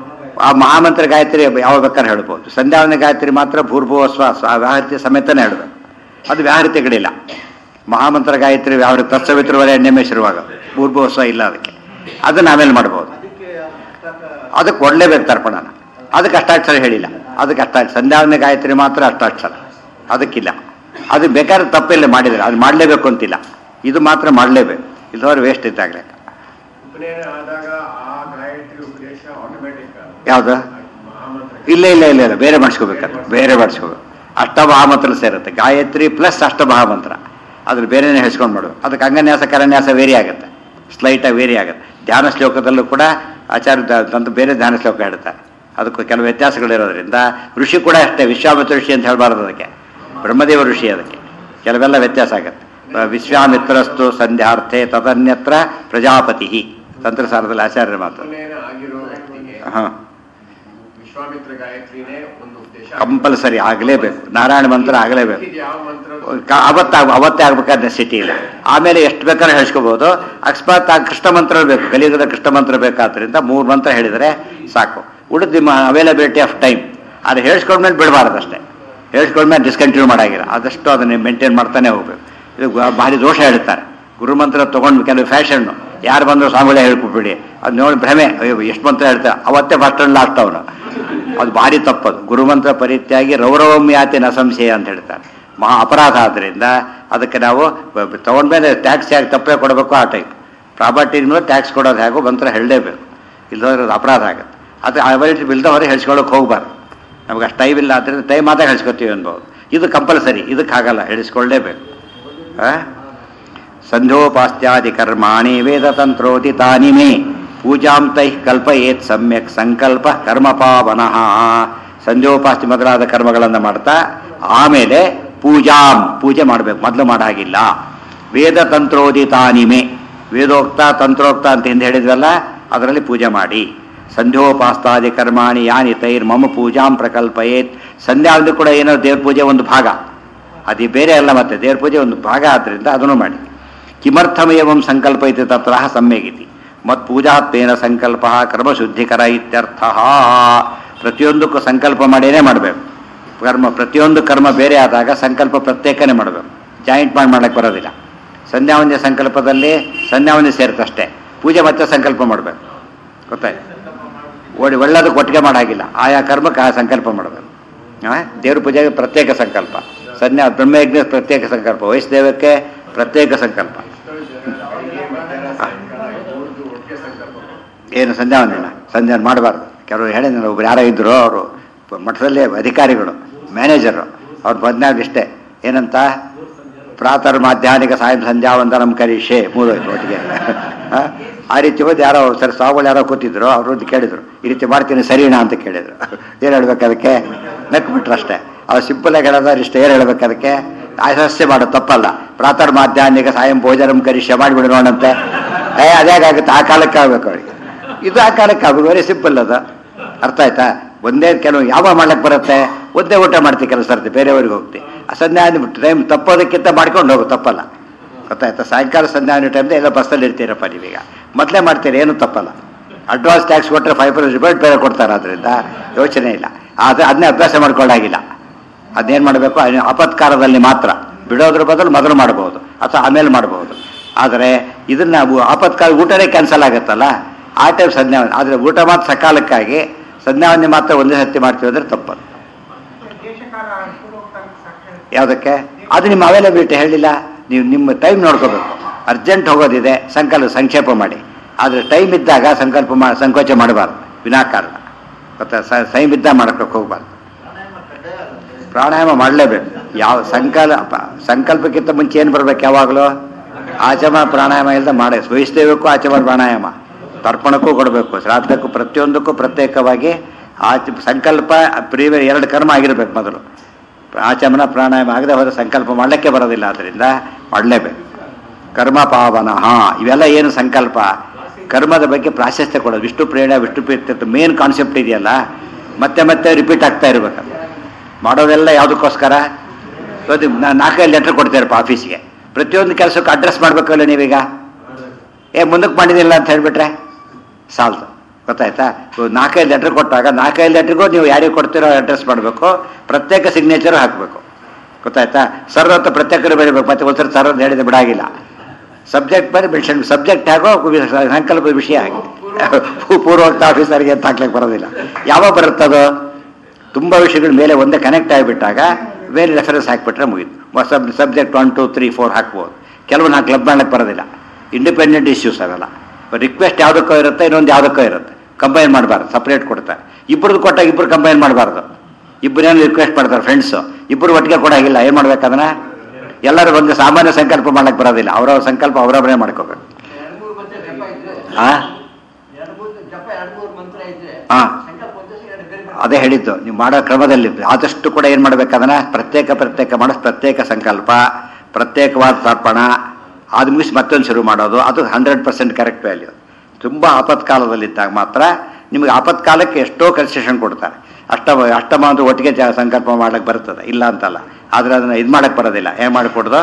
ಆ ಮಹಾಮಂತ್ರ ಗಾಯತ್ರಿ ಯಾವಾಗ ಬೇಕಾದ್ರೆ ಹೇಳ್ಬೋದು ಸಂಧ್ಯಾವನ ಗಾಯತ್ರಿ ಮಾತ್ರ ಭೂರ್ಭುವ ಸ್ವ ಸ್ವ- ವ್ಯಾಹೃತಿ ಸಮೇತನೇ ಹೇಳಬೇಕು ಅದು ವ್ಯಾಹೃತಿಗಳಿಲ್ಲ ಮಹಾಮಂತ್ರ ಗಾಯತ್ರಿ ವ್ಯಾಹೃತಿ ತತ್ಸವಿತ್ರವರೆ ಎಣ್ಣೆ ಶುರುವಾಗ ಭೂರ್ಭುವ ಸ್ವ ಇಲ್ಲ ಅದಕ್ಕೆ ಅದನ್ನ ಆಮೇಲೆ ಮಾಡ್ಬೋದು ಅದಕ್ಕೆ ಅಷ್ಟಾಕ ಅದಕ್ಕೆ ಕೊಡಲೇಬೇಕು ತರ್ಪಣನ ಅದಕ್ಕೆ ಅಷ್ಟಾಕ್ಷರ ಹೇಳಿಲ್ಲ ಅದಕ್ಕೆ ಅಷ್ಟಾಕ್ಷರ ಸಂಧ್ಯಾವನ ಗಾಯತ್ರಿ ಮಾತ್ರ ಅಷ್ಟಾಕ್ಷರ ಅದಕ್ಕಿಲ್ಲ ಅದು ಬೇಕಾದ್ರೆ ತಪ್ಪಿಲ್ಲ ಮಾಡಿದ್ರೆ ಅದು ಮಾಡಲೇಬೇಕು ಅಂತಿಲ್ಲ ಇದು ಮಾತ್ರ ಮಾಡಲೇಬೇಕು ಇಲ್ಲದವ್ರು ವೇಸ್ಟ್ ಇದ್ದಾಗಲೇ ಉಪನಯನ ಆದಾಗ ಆ ಗಾಯತ್ರಿ ಉಪದೇಶ ಆಟೋಮೆಟಿಕ್ ಯಾವುದು ಮಹಾಮಂತ್ರ ಇಲ್ಲ ಇಲ್ಲ ಇಲ್ಲ ಇಲ್ಲ ಬೇರೆ ಮಾಡಿಸ್ಕೋಬೇಕಾದ್ರೆ ಬೇರೆ ಮಾಡಿಸ್ಕೋಬೇಕು ಅಷ್ಟಮಹಾಮಂತ್ರ ಸೇರುತ್ತೆ ಗಾಯತ್ರಿ ಪ್ಲಸ್ ಅಷ್ಟಮಹಾಮಂತ್ರ ಅದ್ರ ಬೇರೆನೇ ಹೇಳ್ಸ್ಕೊಂಡು ಮಾಡು ಅದಕ್ಕೆ ಅಂಗನ್ಯಾಸ ಕರನ್ಯಾಸ ವೇರಿ ಆಗುತ್ತೆ ಸ್ಲೈಟಾಗಿ ವೇರಿ ಆಗುತ್ತೆ ಧ್ಯಾನ ಶ್ಲೋಕದಲ್ಲೂ ಕೂಡ ಆಚಾರ್ಯ ದ- ತಂದು ಬೇರೆ ಧ್ಯಾನ ಶ್ಲೋಕ ಹೇಳ್ತಾರೆ ಅದಕ್ಕೂ ಕೆಲವು ವ್ಯತ್ಯಾಸಗಳಿರೋದ್ರಿಂದ ಋಷಿ ಕೂಡ ಅಷ್ಟೇ ವಿಶ್ವಾಮಿತ್ರ ಋಷಿ ಅಂತ ಹೇಳಬಾರ್ದು ಅದಕ್ಕೆ ಬ್ರಹ್ಮದೇವ ಋಷಿ ಅದಕ್ಕೆ ಕೆಲವೆಲ್ಲ ವ್ಯತ್ಯಾಸ ಆಗುತ್ತೆ ಅಹ್ ವಿಶ್ವಾಮಿತ್ರಸ್ತು ಸಂಧ್ಯಾರ್ಥೆ ತದನ್ಯತ್ರ ಪ್ರಜಾಪತಿ ತಂತ್ರಸಾರದಲ್ಲಿ ಆಚಾರ್ಯರ ಮಾತು ಉಪನಯನ ಆಗಿರೋ ವ್ಯಕ್ತಿಗೆ ಹಾಂ ವಿಶ್ವಾಮಿತ್ರ ಗಾಯತ್ರಿನೇ ಒಂದು ಉದ್ದೇಶ ಕಂಪಲ್ಸರಿ ಆಗಲೇಬೇಕು ನಾರಾಯಣ ಮಂತ್ರ ಆಗಲೇಬೇಕು ಇದು ಯಾವ ಮಂತ್ರ ಕ- ಅವತ್ತ ಅವತ್ತೇ ಆಗ್ಬೇಕಾದ ನೆಸಿಟಿ ಇಲ್ಲ ಆಮೇಲೆ ಎಷ್ಟು ಬೇಕಾದ್ರೆ ಹೇಳ್ಸ್ಕೋಬಹುದು ಅಕಸ್ಮಾತ್ ಆ ಕೃಷ್ಣ ಮಂತ್ರ ಬೇಕು ಕಲಿಯುಗದ ಕೃಷ್ಣ ಮಂತ್ರ ಬೇಕಾದ್ರಿಂದ ಮೂರು ಮಂತ್ರ ಹೇಳಿದರೆ ಸಾಕು ಉಳಿದ ನಿಮ್ಮ ಅವೈಲಬಿಲಿಟಿ ಆಫ್ ಟೈಮ್ ಅದು ಹೇಳ್ಸ್ಕೊಂಡ್ಮೇಲೆ ಬಿಡಬಾರ್ದು ಅಷ್ಟೇ ಹೇಳ್ಸ್ಕೊಂಡ್ಮೇಲೆ ಡಿಸ್ಕಂಟಿನ್ಯೂ ಮಾಡಾಗಿಲ್ಲ ಆದಷ್ಟು ಅದನ್ನ ಮೇಂಟೈನ್ ಮಾಡ್ತಾನೆ ಹೋಗ್ಬೇಕು ಇದು ಗ- ಭಾರಿ ದೋಷ ಹೇಳ್ತಾರೆ ಗುರುಮಂತ್ರ ತಗೊಂಡು ಕೆಲವು ಫ್ಯಾಷನ್ನು ಯಾರು ಬಂದರೂ ಸ್ವಾಮಿಗಳೇ ಹೇಳ್ಕೊಬಿಡಿ ಅದು ನೋಡಿ ಭ್ರಮೆ ಅಯ್ಯೋ ಎಷ್ಟು ಮಂತ್ರ ಹೇಳ್ತಾರೆ ಅವತ್ತೇ ಫಸ್ಟ್ ಲಾಸ್ಟ್ ಅವನು ಅದು ಭಾರಿ ತಪ್ಪದು ಗುರುಮಂತ್ರ ಪರಿತ್ಯಾಗಿ ರೌರವಂ ಯಾತಿ ನ ಸಂಶಯ ಅಂತ ಹೇಳ್ತಾರೆ ಮಹಾ ಅಪರಾಧ ಆದ್ದರಿಂದ ಅದಕ್ಕೆ ನಾವು ಬ- ಬ- ತಗೊಂಡ್ಮೇಲೆ ಟ್ಯಾಕ್ಸ್ ಹೇಗೆ ತಪ್ಪೇ ಕೊಡಬೇಕು ಆ ಟೈಪ್ ಪ್ರಾಪರ್ಟಿ ಮೇಲೆ ಟ್ಯಾಕ್ಸ್ ಕೊಡೋದು ಹೇಗೋ ಮಂತ್ರ ಹೇಳಲೇಬೇಕು ಇಲ್ಲದ್ರೆ ಅದು ಅಪರಾಧ ಆಗುತ್ತೆ ಅದು ಅವೈಲಿಟಿ ಬಿಲ್ದವರೆ ಹೇಳ್ಸ್ಕೊಳ್ಳೋಕೆ ಹೋಗ್ಬಾರ್ದು ನಮ್ಗೆ ಅಷ್ಟು ಟೈಮ್ ಇಲ್ಲ ಆದ್ದರಿಂದ ಟೈಮ್ ಮಾತ್ರ ಹೇಳ್ಸ್ಕೊತೀವಿ ಅನ್ಬೋದು ಇದು ಕಂಪಲ್ಸರಿ ಇದಕ್ಕೆ ಆಗಲ್ಲ ಹೇಳಿಸ್ಕೊಳ್ಳೇಬೇಕು ಆ? ಸಂಧ್ಯೋಪಾಸ್ತ್ಯಾದಿ ಕರ್ಮಾಣಿ ವೇದತಂತ್ರೋತಿ ತಾನಿ ಮೇ ಪೂಜಾಂ ತೈಃ ಕಲ್ಪಯೇತ್ ಸಮ್ಯಕ್ ಸಂಕಲ್ಪ ಕರ್ಮಪಾವನಃ ಸಂಧ್ಯೋಪಾಸ್ತಿ ಮೊದಲಾದ ಕರ್ಮಗಳನ್ನು ಮಾಡ್ತಾ ಆಮೇಲೆ ಪೂಜಾಂ ಪೂಜೆ ಮಾಡಬೇಕು ಮೊದಲು ಮಾಡೋ ಹಾಗಿಲ್ಲ ವೇದತಂತ್ರೋದಿ ತಾನಿ ಮೇ ವೇದೋಕ್ತ ತಂತ್ರೋಕ್ತ ಅಂತ ಹಿಂದೆ ಹೇಳಿದ್ವಲ್ಲ ಅದರಲ್ಲಿ ಪೂಜೆ ಮಾಡಿ ಸಂಧ್ಯೋಪಾಸ್ತಾದಿ ಕರ್ಮಾಣಿ ಯಾನಿ ತೈರ್ ಮಮ ಪೂಜಾಂ ಪ್ರಕಲ್ಪಯೇತ್ ಸಂಧ್ಯಾವಧಿ ಕೂಡ ಏನೋ ದೇವ್ರ ಪೂಜೆ ಒಂದು ಭಾಗ ಅದು ಬೇರೆ ಅಲ್ಲ ಮತ್ತೆ ದೇವ್ರ ಪೂಜೆ ಒಂದು ಭಾಗ ಆದ್ದರಿಂದ ಅದನ್ನು ಮಾಡಿ ಕಿಮರ್ಥಮೇವಂ ಸಂಕಲ್ಪ ಇತಿ ತತ್ರ ಸಮ್ಯಗಿತಿ ಮತ್ ಪೂಜಾತ್ವೇನ ಸಂಕಲ್ಪ ಕರ್ಮಶುದ್ಧಿಕರ ಇತ್ಯರ್ಥ ಪ್ರತಿಯೊಂದಕ್ಕೂ ಸಂಕಲ್ಪ ಮಾಡಿಯೇ ಮಾಡಬೇಕು ಕರ್ಮ ಪ್ರತಿಯೊಂದು ಕರ್ಮ ಬೇರೆ ಆದಾಗ ಸಂಕಲ್ಪ ಪ್ರತ್ಯೇಕನೇ ಮಾಡಬೇಕು ಜಾಯಿಂಟ್ ಮಾಡಿ ಮಾಡಕ್ಕೆ ಬರೋದಿಲ್ಲ ಸಂಧ್ಯಾವಂದ್ಯ ಸಂಕಲ್ಪದಲ್ಲಿ ಸಂಧ್ಯಾವಂದ್ಯ ಸೇರ್ತಷ್ಟೇ ಪೂಜೆ ಮತ್ತೆ ಸಂಕಲ್ಪ ಮಾಡಬೇಕು ಗೊತ್ತಾಯ್ತು ಓಡಿ ಒಳ್ಳೇದಕ್ಕೆ ಒಟ್ಟಿಗೆ ಮಾಡಾಗಿಲ್ಲ ಆಯಾ ಕರ್ಮಕ್ಕೆ ಆ ಸಂಕಲ್ಪ ಮಾಡಬೇಕು ಆ? ದೇವ್ರ ಪೂಜೆಗೆ ಪ್ರತ್ಯೇಕ ಸಂಕಲ್ಪ ಸಂಧ್ಯಾ ಬ್ರಹ್ಮಯಜ್ಞ ಪ್ರತ್ಯೇಕ ಸಂಕಲ್ಪ ವೈಷ್ಣವಕ್ಕೆ ಪ್ರತ್ಯೇಕ ಸಂಕಲ್ಪ ಅವರಿಗೆ ಮಧ್ಯಾಹ್ನ ಸಾಯಂಕಾಲ ಮೂರ್ದು ಒಟ್ಟಿಗೆ ಸಂಕಲ್ಪ ಮಾಡ್ತಾರೆ. ಏನು ಸಂಧ್ಯಾವಂದನ ಸಂಧ್ಯಾ ಮಾಡಬಾರ್ದು ಕೆಲವರು ಹೇಳಿದ್ರು ಒಬ್ರು ಯಾರೋ ಇದ್ರು ಅವರು ಮಠದಲ್ಲಿ ಅಧಿಕಾರಿಗಳು ಮ್ಯಾನೇಜರು ಅವ್ರು ಬಂದಾಗ ಇಷ್ಟೇ ಏನಂತ ಪ್ರಾತರ್ ಮಾಧ್ಯಾಹ್ನಿಕ ಸಾಯಂ ಸಂಧ್ಯಾವಂದನಂ ಕರೀಶೆ ಮೂದೋಯ್ತು ಒಟ್ಟಿಗೆ ಆ? ಆ ರೀತಿ ಹೋದ್ ಯಾರೋ ಸರ್ ಸ್ವಾಮಿಗಳು ಯಾರೋ ಕೂತಿದ್ರು ಅವರು ಕೇಳಿದ್ರು ಈ ರೀತಿ ಮಾಡ್ತೀನಿ ಸರಿನಾ ಅಂತ ಕೇಳಿದ್ರು ಏನು ಹೇಳ್ಬೇಕು ಅದಕ್ಕೆ ನಕ್ಬಿಟ್ರು ಅಷ್ಟೇ ಅವ್ರು ಸಿಂಪಲ್ ಆಗಿ ಹೇಳೋದಾದ್ರೆ ಇಷ್ಟ ಏನು ಹೇಳ್ಬೇಕು ಅದಕ್ಕೆ ಆಸಸ್ಯ ಮಾಡೋದು ತಪ್ಪಲ್ಲ ಪ್ರಾತರ್ ಮಾಧ್ಯಾಹ್ನಿಕ ಸಾಯಂ ಭೋಜನಂ ಕರಿಷ್ಯ ಮಾಡಿಬಿಡು ನೋಡಂತೆ ಏ ಅದೇಗಾಗುತ್ತೆ ಆ ಕಾಲಕ್ಕೆ ಆಗ್ಬೇಕು ಅವಳಿಗೆ ಇದು ಆ ಕಾಲಕ್ಕೆ ಆಗ್ಬೇಕು ವೆರಿ ಸಿಂಪಲ್ ಅದು ಅರ್ಥ ಆಯ್ತಾ ಒಂದೇ ಕೆಲವು ಯಾವ ಮಾಡ್ಲಕ್ಕೆ ಬರುತ್ತೆ ಒಂದೇ ಊಟ ಮಾಡ್ತೀವಿ ಕೆಲಸ ಸರ್ತಿ ಬೇರೆಯವ್ರಿಗೆ ಹೋಗ್ತಿ ಆ ಸಂಧ್ಯಾವನಿ ಟೈಮ್ ತಪ್ಪೋದಕ್ಕಿಂತ ಮಾಡ್ಕೊಂಡು ಹೋಗು ತಪ್ಪಲ್ಲ ಗೊತ್ತಾಯ್ತಾ ಸಾಯಂಕಾಲ ಸಂಧ್ಯಾವನಿ ಟೈಮ್ದು ಎಲ್ಲ ಬಸ್ಸಲ್ಲಿ ಇರ್ತೀರಪ್ಪ ನೀವೀಗ ಮೊದಲೇ ಮಾಡ್ತೀರಿ ಏನು ತಪ್ಪಲ್ಲ ಅಡ್ವಾನ್ಸ್ ಟ್ಯಾಕ್ಸ್ ಕೊಟ್ಟರೆ ಫೈವ್ ಪರ್ಸೆಂಟ್ ರಿಬರ್ಟ್ ಬೇರೆ ಕೊಡ್ತಾರೆ ಅದರಿಂದ ಯೋಚನೆ ಇಲ್ಲ ಆದರೆ ಅದನ್ನೇ ಅಭ್ಯಾಸ ಮಾಡ್ಕೊಳ್ಳಾಗಿಲ್ಲ ಅದೇನು ಮಾಡಬೇಕು ಅಪತ್ಕಾರದಲ್ಲಿ ಮಾತ್ರ ಬಿಡೋದ್ರ ಬದಲು ಮೊದಲು ಮಾಡ್ಬೋದು ಅಥವಾ ಆಮೇಲೆ ಮಾಡ್ಬೋದು ಆದರೆ ಇದನ್ನ ನಾವು ಆಪತ್ಕಾಲ ಊಟನೇ ಕ್ಯಾನ್ಸಲ್ ಆಗುತ್ತಲ್ಲ ಆ ಟೈಮ್ ಸಂಧ್ಯಾವನೆ ಆದರೆ ಊಟ ಮಾತ್ರ ಸಕಾಲಕ್ಕಾಗಿ ಸಂಧ್ಯಾವನೆ ಮಾತ್ರ ಒಂದೇ ಸತಿ ಮಾಡ್ತೀವಿ ಅಂದರೆ ತಪ್ಪದು ಯಾವುದಕ್ಕೆ ಅದು ನಿಮ್ಮ ಅವೈಲಬಿಲಿಟಿ ಹೇಳಿಲ್ಲ ನೀವು ನಿಮ್ಮ ಟೈಮ್ ನೋಡ್ಕೋಬೇಕು ಅರ್ಜೆಂಟ್ ಹೋಗೋದಿದೆ ಸಂಕಲ್ಪ ಸಂಕ್ಷೇಪ ಮಾಡಿ ಆದರೆ ಟೈಮ್ ಇದ್ದಾಗ ಸಂಕಲ್ಪ ಮಾ ಸಂಕೋಚ ಮಾಡಬಾರ್ದು ವಿನಾಕಾರಣ ಗೊತ್ತಾ ಟೈಮ್ ಇದ್ದಾಗ ಮಾಡ್ಕೊಕ್ ಹೋಗ್ಬಾರ್ದು ಪ್ರಾಣಾಯಾಮ ಕಡ್ಡಾಯ ಆಗುತ್ತೆ ಪ್ರಾಣಾಯಾಮ ಮಾಡಲೇಬೇಕು ಯಾವ ಸಂಕಲ್ಪ ಸಂಕಲ್ಪಕ್ಕಿಂತ ಮುಂಚೆ ಏನು ಬರ್ಬೇಕು ಯಾವಾಗಲೂ ಆಚಮ ಪ್ರಾಣಾಯಾಮ ಇಲ್ಲದೆ ಮಾಡೇ ವಹಿಸ್ಲೇಬೇಕು ಆಚಮ ಪ್ರಾಣಾಯಾಮ ತರ್ಪಣಕ್ಕೂ ಕೊಡಬೇಕು ಶ್ರಾದ್ದಕ್ಕೂ ಪ್ರತಿಯೊಂದಕ್ಕೂ ಪ್ರತ್ಯೇಕವಾಗಿ ಆಚ ಸಂಕಲ್ಪ ಪ್ರೀವಿಯರ್ ಎರಡು ಕರ್ಮ ಆಗಿರ್ಬೇಕು ಮೊದಲು ಆಚಮನ ಪ್ರಾಣಾಯಾಮ ಆಗದೆ ಹೋದರೆ ಸಂಕಲ್ಪ ಮಾಡಲಿಕ್ಕೆ ಬರೋದಿಲ್ಲ ಅದರಿಂದ ಮಾಡಲೇಬೇಕು ಕರ್ಮ ಪಾವನ ಇವೆಲ್ಲ ಏನು ಸಂಕಲ್ಪ ಕರ್ಮದ ಬಗ್ಗೆ ಪ್ರಾಶಸ್ತ್ಯ ಕೊಡೋದು ವಿಷ್ಣು ಪ್ರೇರಣ ವಿಷ್ಣು ಪ್ರೀತಿ ಮೇನ್ ಕಾನ್ಸೆಪ್ಟ್ ಇದೆಯಲ್ಲ ಮತ್ತೆ ಮತ್ತೆ ರಿಪೀಟ್ ಆಗ್ತಾ ಇರ್ಬೇಕು ಮಾಡೋದೆಲ್ಲ ಯಾವುದಕ್ಕೋಸ್ಕರ ಇವತ್ತು ನಾ- ನಾಲ್ಕೈದು ಲೆಟ್ರ್ ಕೊಡ್ತೀರಪ್ಪ ಆಫೀಸ್ಗೆ ಪ್ರತಿಯೊಂದು ಕೆಲಸಕ್ಕೂ ಅಡ್ರೆಸ್ ಮಾಡಬೇಕಲ್ಲ ನೀವೀಗ ಏ ಮುಂದಕ್ಕೆ ಮಾಡಿದಿಲ್ಲ ಅಂತ ಹೇಳ್ಬಿಟ್ರೆ ಸಾಲ್ದು ಗೊತ್ತಾಯ್ತಾ ಇವ್ ನಾಲ್ಕೈದು ಲೆಟ್ರ್ ಕೊಟ್ಟಾಗ ನಾಲ್ಕೈದು ಲೆಟ್ರಿಗೂ ನೀವು ಯಾರಿಗೆ ಕೊಡ್ತೀರೋ ಅಡ್ರೆಸ್ ಮಾಡಬೇಕು ಪ್ರತ್ಯೇಕ ಸಿಗ್ನೇಚರ್ ಹಾಕಬೇಕು ಗೊತ್ತಾಯ್ತಾ ಸರ್ ಅಂತ ಪ್ರತ್ಯೇಕರು ಬರೀಬೇಕು ಮತ್ತೆ ಒಂದ್ಸರಿ ಸರ್ ಅಂತ ಹೇಳಿದ್ರೆ ಬಿಡಾಗಿಲ್ಲ ಸಬ್ಜೆಕ್ಟ್ ಬರೀ ಮೆನ್ಷನ್ ಸಬ್ಜೆಕ್ಟ್ ಆಗೋ ಸಂಕಲ್ಪದ ವಿಷಯ ಆಗಿ ಪೂರ್ವೋಕ್ತ ಆಫೀಸರ್ಗೆ ಅಂತ ಹಾಕ್ಲಿಕ್ಕೆ ಬರೋದಿಲ್ಲ ಯಾವಾಗ ಬರುತ್ತದು ತುಂಬ ವಿಷಯಗಳ ಮೇಲೆ ಒಂದೇ ಕನೆಕ್ಟ್ ಆಗಿಬಿಟ್ಟಾಗ ಬೇರೆ ರೆಫರೆನ್ಸ್ ಹಾಕ್ಬಿಟ್ರೆ ಮುಗೀತು sub subject one two three four ಹಾಕ್ಬೋದು ಕೆಲವನ್ನ ಕ್ಲಬ್ ಮಾಡ್ಲಿಕ್ಕೆ ಬರೋದಿಲ್ಲ ಇಂಡಿಪೆಂಡೆಂಟ್ ಇಶ್ಯೂಸ್ ಅವೆಲ್ಲ ರಿಕ್ವೆಸ್ಟ್ ಯಾವುದಕ್ಕೋ ಇರುತ್ತೆ ಇನ್ನೊಂದು ಯಾವುದಕ್ಕೋ ಇರುತ್ತೆ ಕಂಬೈನ್ ಮಾಡಬಾರ್ದು ಸಪ್ರೇಟ್ ಕೊಡ್ತಾರೆ ಇಬ್ಬರದ್ದು ಕೊಟ್ಟಾಗ ಇಬ್ಬರು ಕಂಬೈನ್ ಮಾಡಬಾರ್ದು ಇಬ್ಬರೇನು ರಿಕ್ವೆಸ್ಟ್ ಮಾಡ್ತಾರೆ ಫ್ರೆಂಡ್ಸು ಇಬ್ಬರು ಒಟ್ಟಿಗೆ ಕೊಡಾಗಿಲ್ಲ ಏನು ಮಾಡ್ಬೇಕು ಅದನ್ನ ಎಲ್ಲರೂ ಒಂದು ಸಾಮಾನ್ಯ ಸಂಕಲ್ಪ ಮಾಡಕ್ಕೆ ಬರೋದಿಲ್ಲ ಅವರವ್ರ ಸಂಕಲ್ಪ ಅವರವರೇ ಮಾಡ್ಕೋಬೇಕು ಎರಡು ಮೂರು ಮಂತ್ರ ಜಪ ಇದ್ರೆ ಆ ಎರಡು ಮೂರು ಜಪ ಎರಡು ಮೂರು ಮಂತ್ರ ಇದ್ರೆ ಹಾ. ಸಂಕಲ್ಪ ಒಂದೇ ಸರಿ ಎರಡು ಬೇರೆ ಬೇರೆ ಅದೇ ಹೇಳಿದ್ದು ನೀವು ಮಾಡೋ ಕ್ರಮದಲ್ಲಿ ಆದಷ್ಟು ಕೂಡ ಏನು ಮಾಡ್ಬೇಕು ಅದನ್ನ ಪ್ರತ್ಯೇಕ ಪ್ರತ್ಯೇಕ ಮಾಡೋ ಪ್ರತ್ಯೇಕ ಸಂಕಲ್ಪ ಪ್ರತ್ಯೇಕವಾದ ತರ್ಪಣ ಅದು ಮುಗಿಸಿ ಮತ್ತೊಂದು ಶುರು ಮಾಡೋದು ಅದು ಹಂಡ್ರೆಡ್ ಪರ್ಸೆಂಟ್ ಕರೆಕ್ಟ್ ವ್ಯಾಲ್ಯೂ ತುಂಬ ಆಪತ್ಕಾಲದಲ್ಲಿದ್ದಾಗ ಮಾತ್ರ ನಿಮಗೆ ಆಪತ್ಕಾಲಕ್ಕೆ ಎಷ್ಟೋ ಕನ್ಸೆಷನ್ ಕೊಡ್ತಾರೆ ಅಷ್ಟಮ ಅಷ್ಟಮ ಅಂತ ಒಟ್ಟಿಗೆ ಜ- ಸಂಕಲ್ಪ ಮಾಡಕ್ಕೆ ಬರ್ತದೆ ಇಲ್ಲ ಅಂತಲ್ಲ ಆದರೆ ಅದನ್ನು ಇದು ಮಾಡಕ್ಕೆ ಬರೋದಿಲ್ಲ ಏನು ಮಾಡಿಕೊಡ್ದು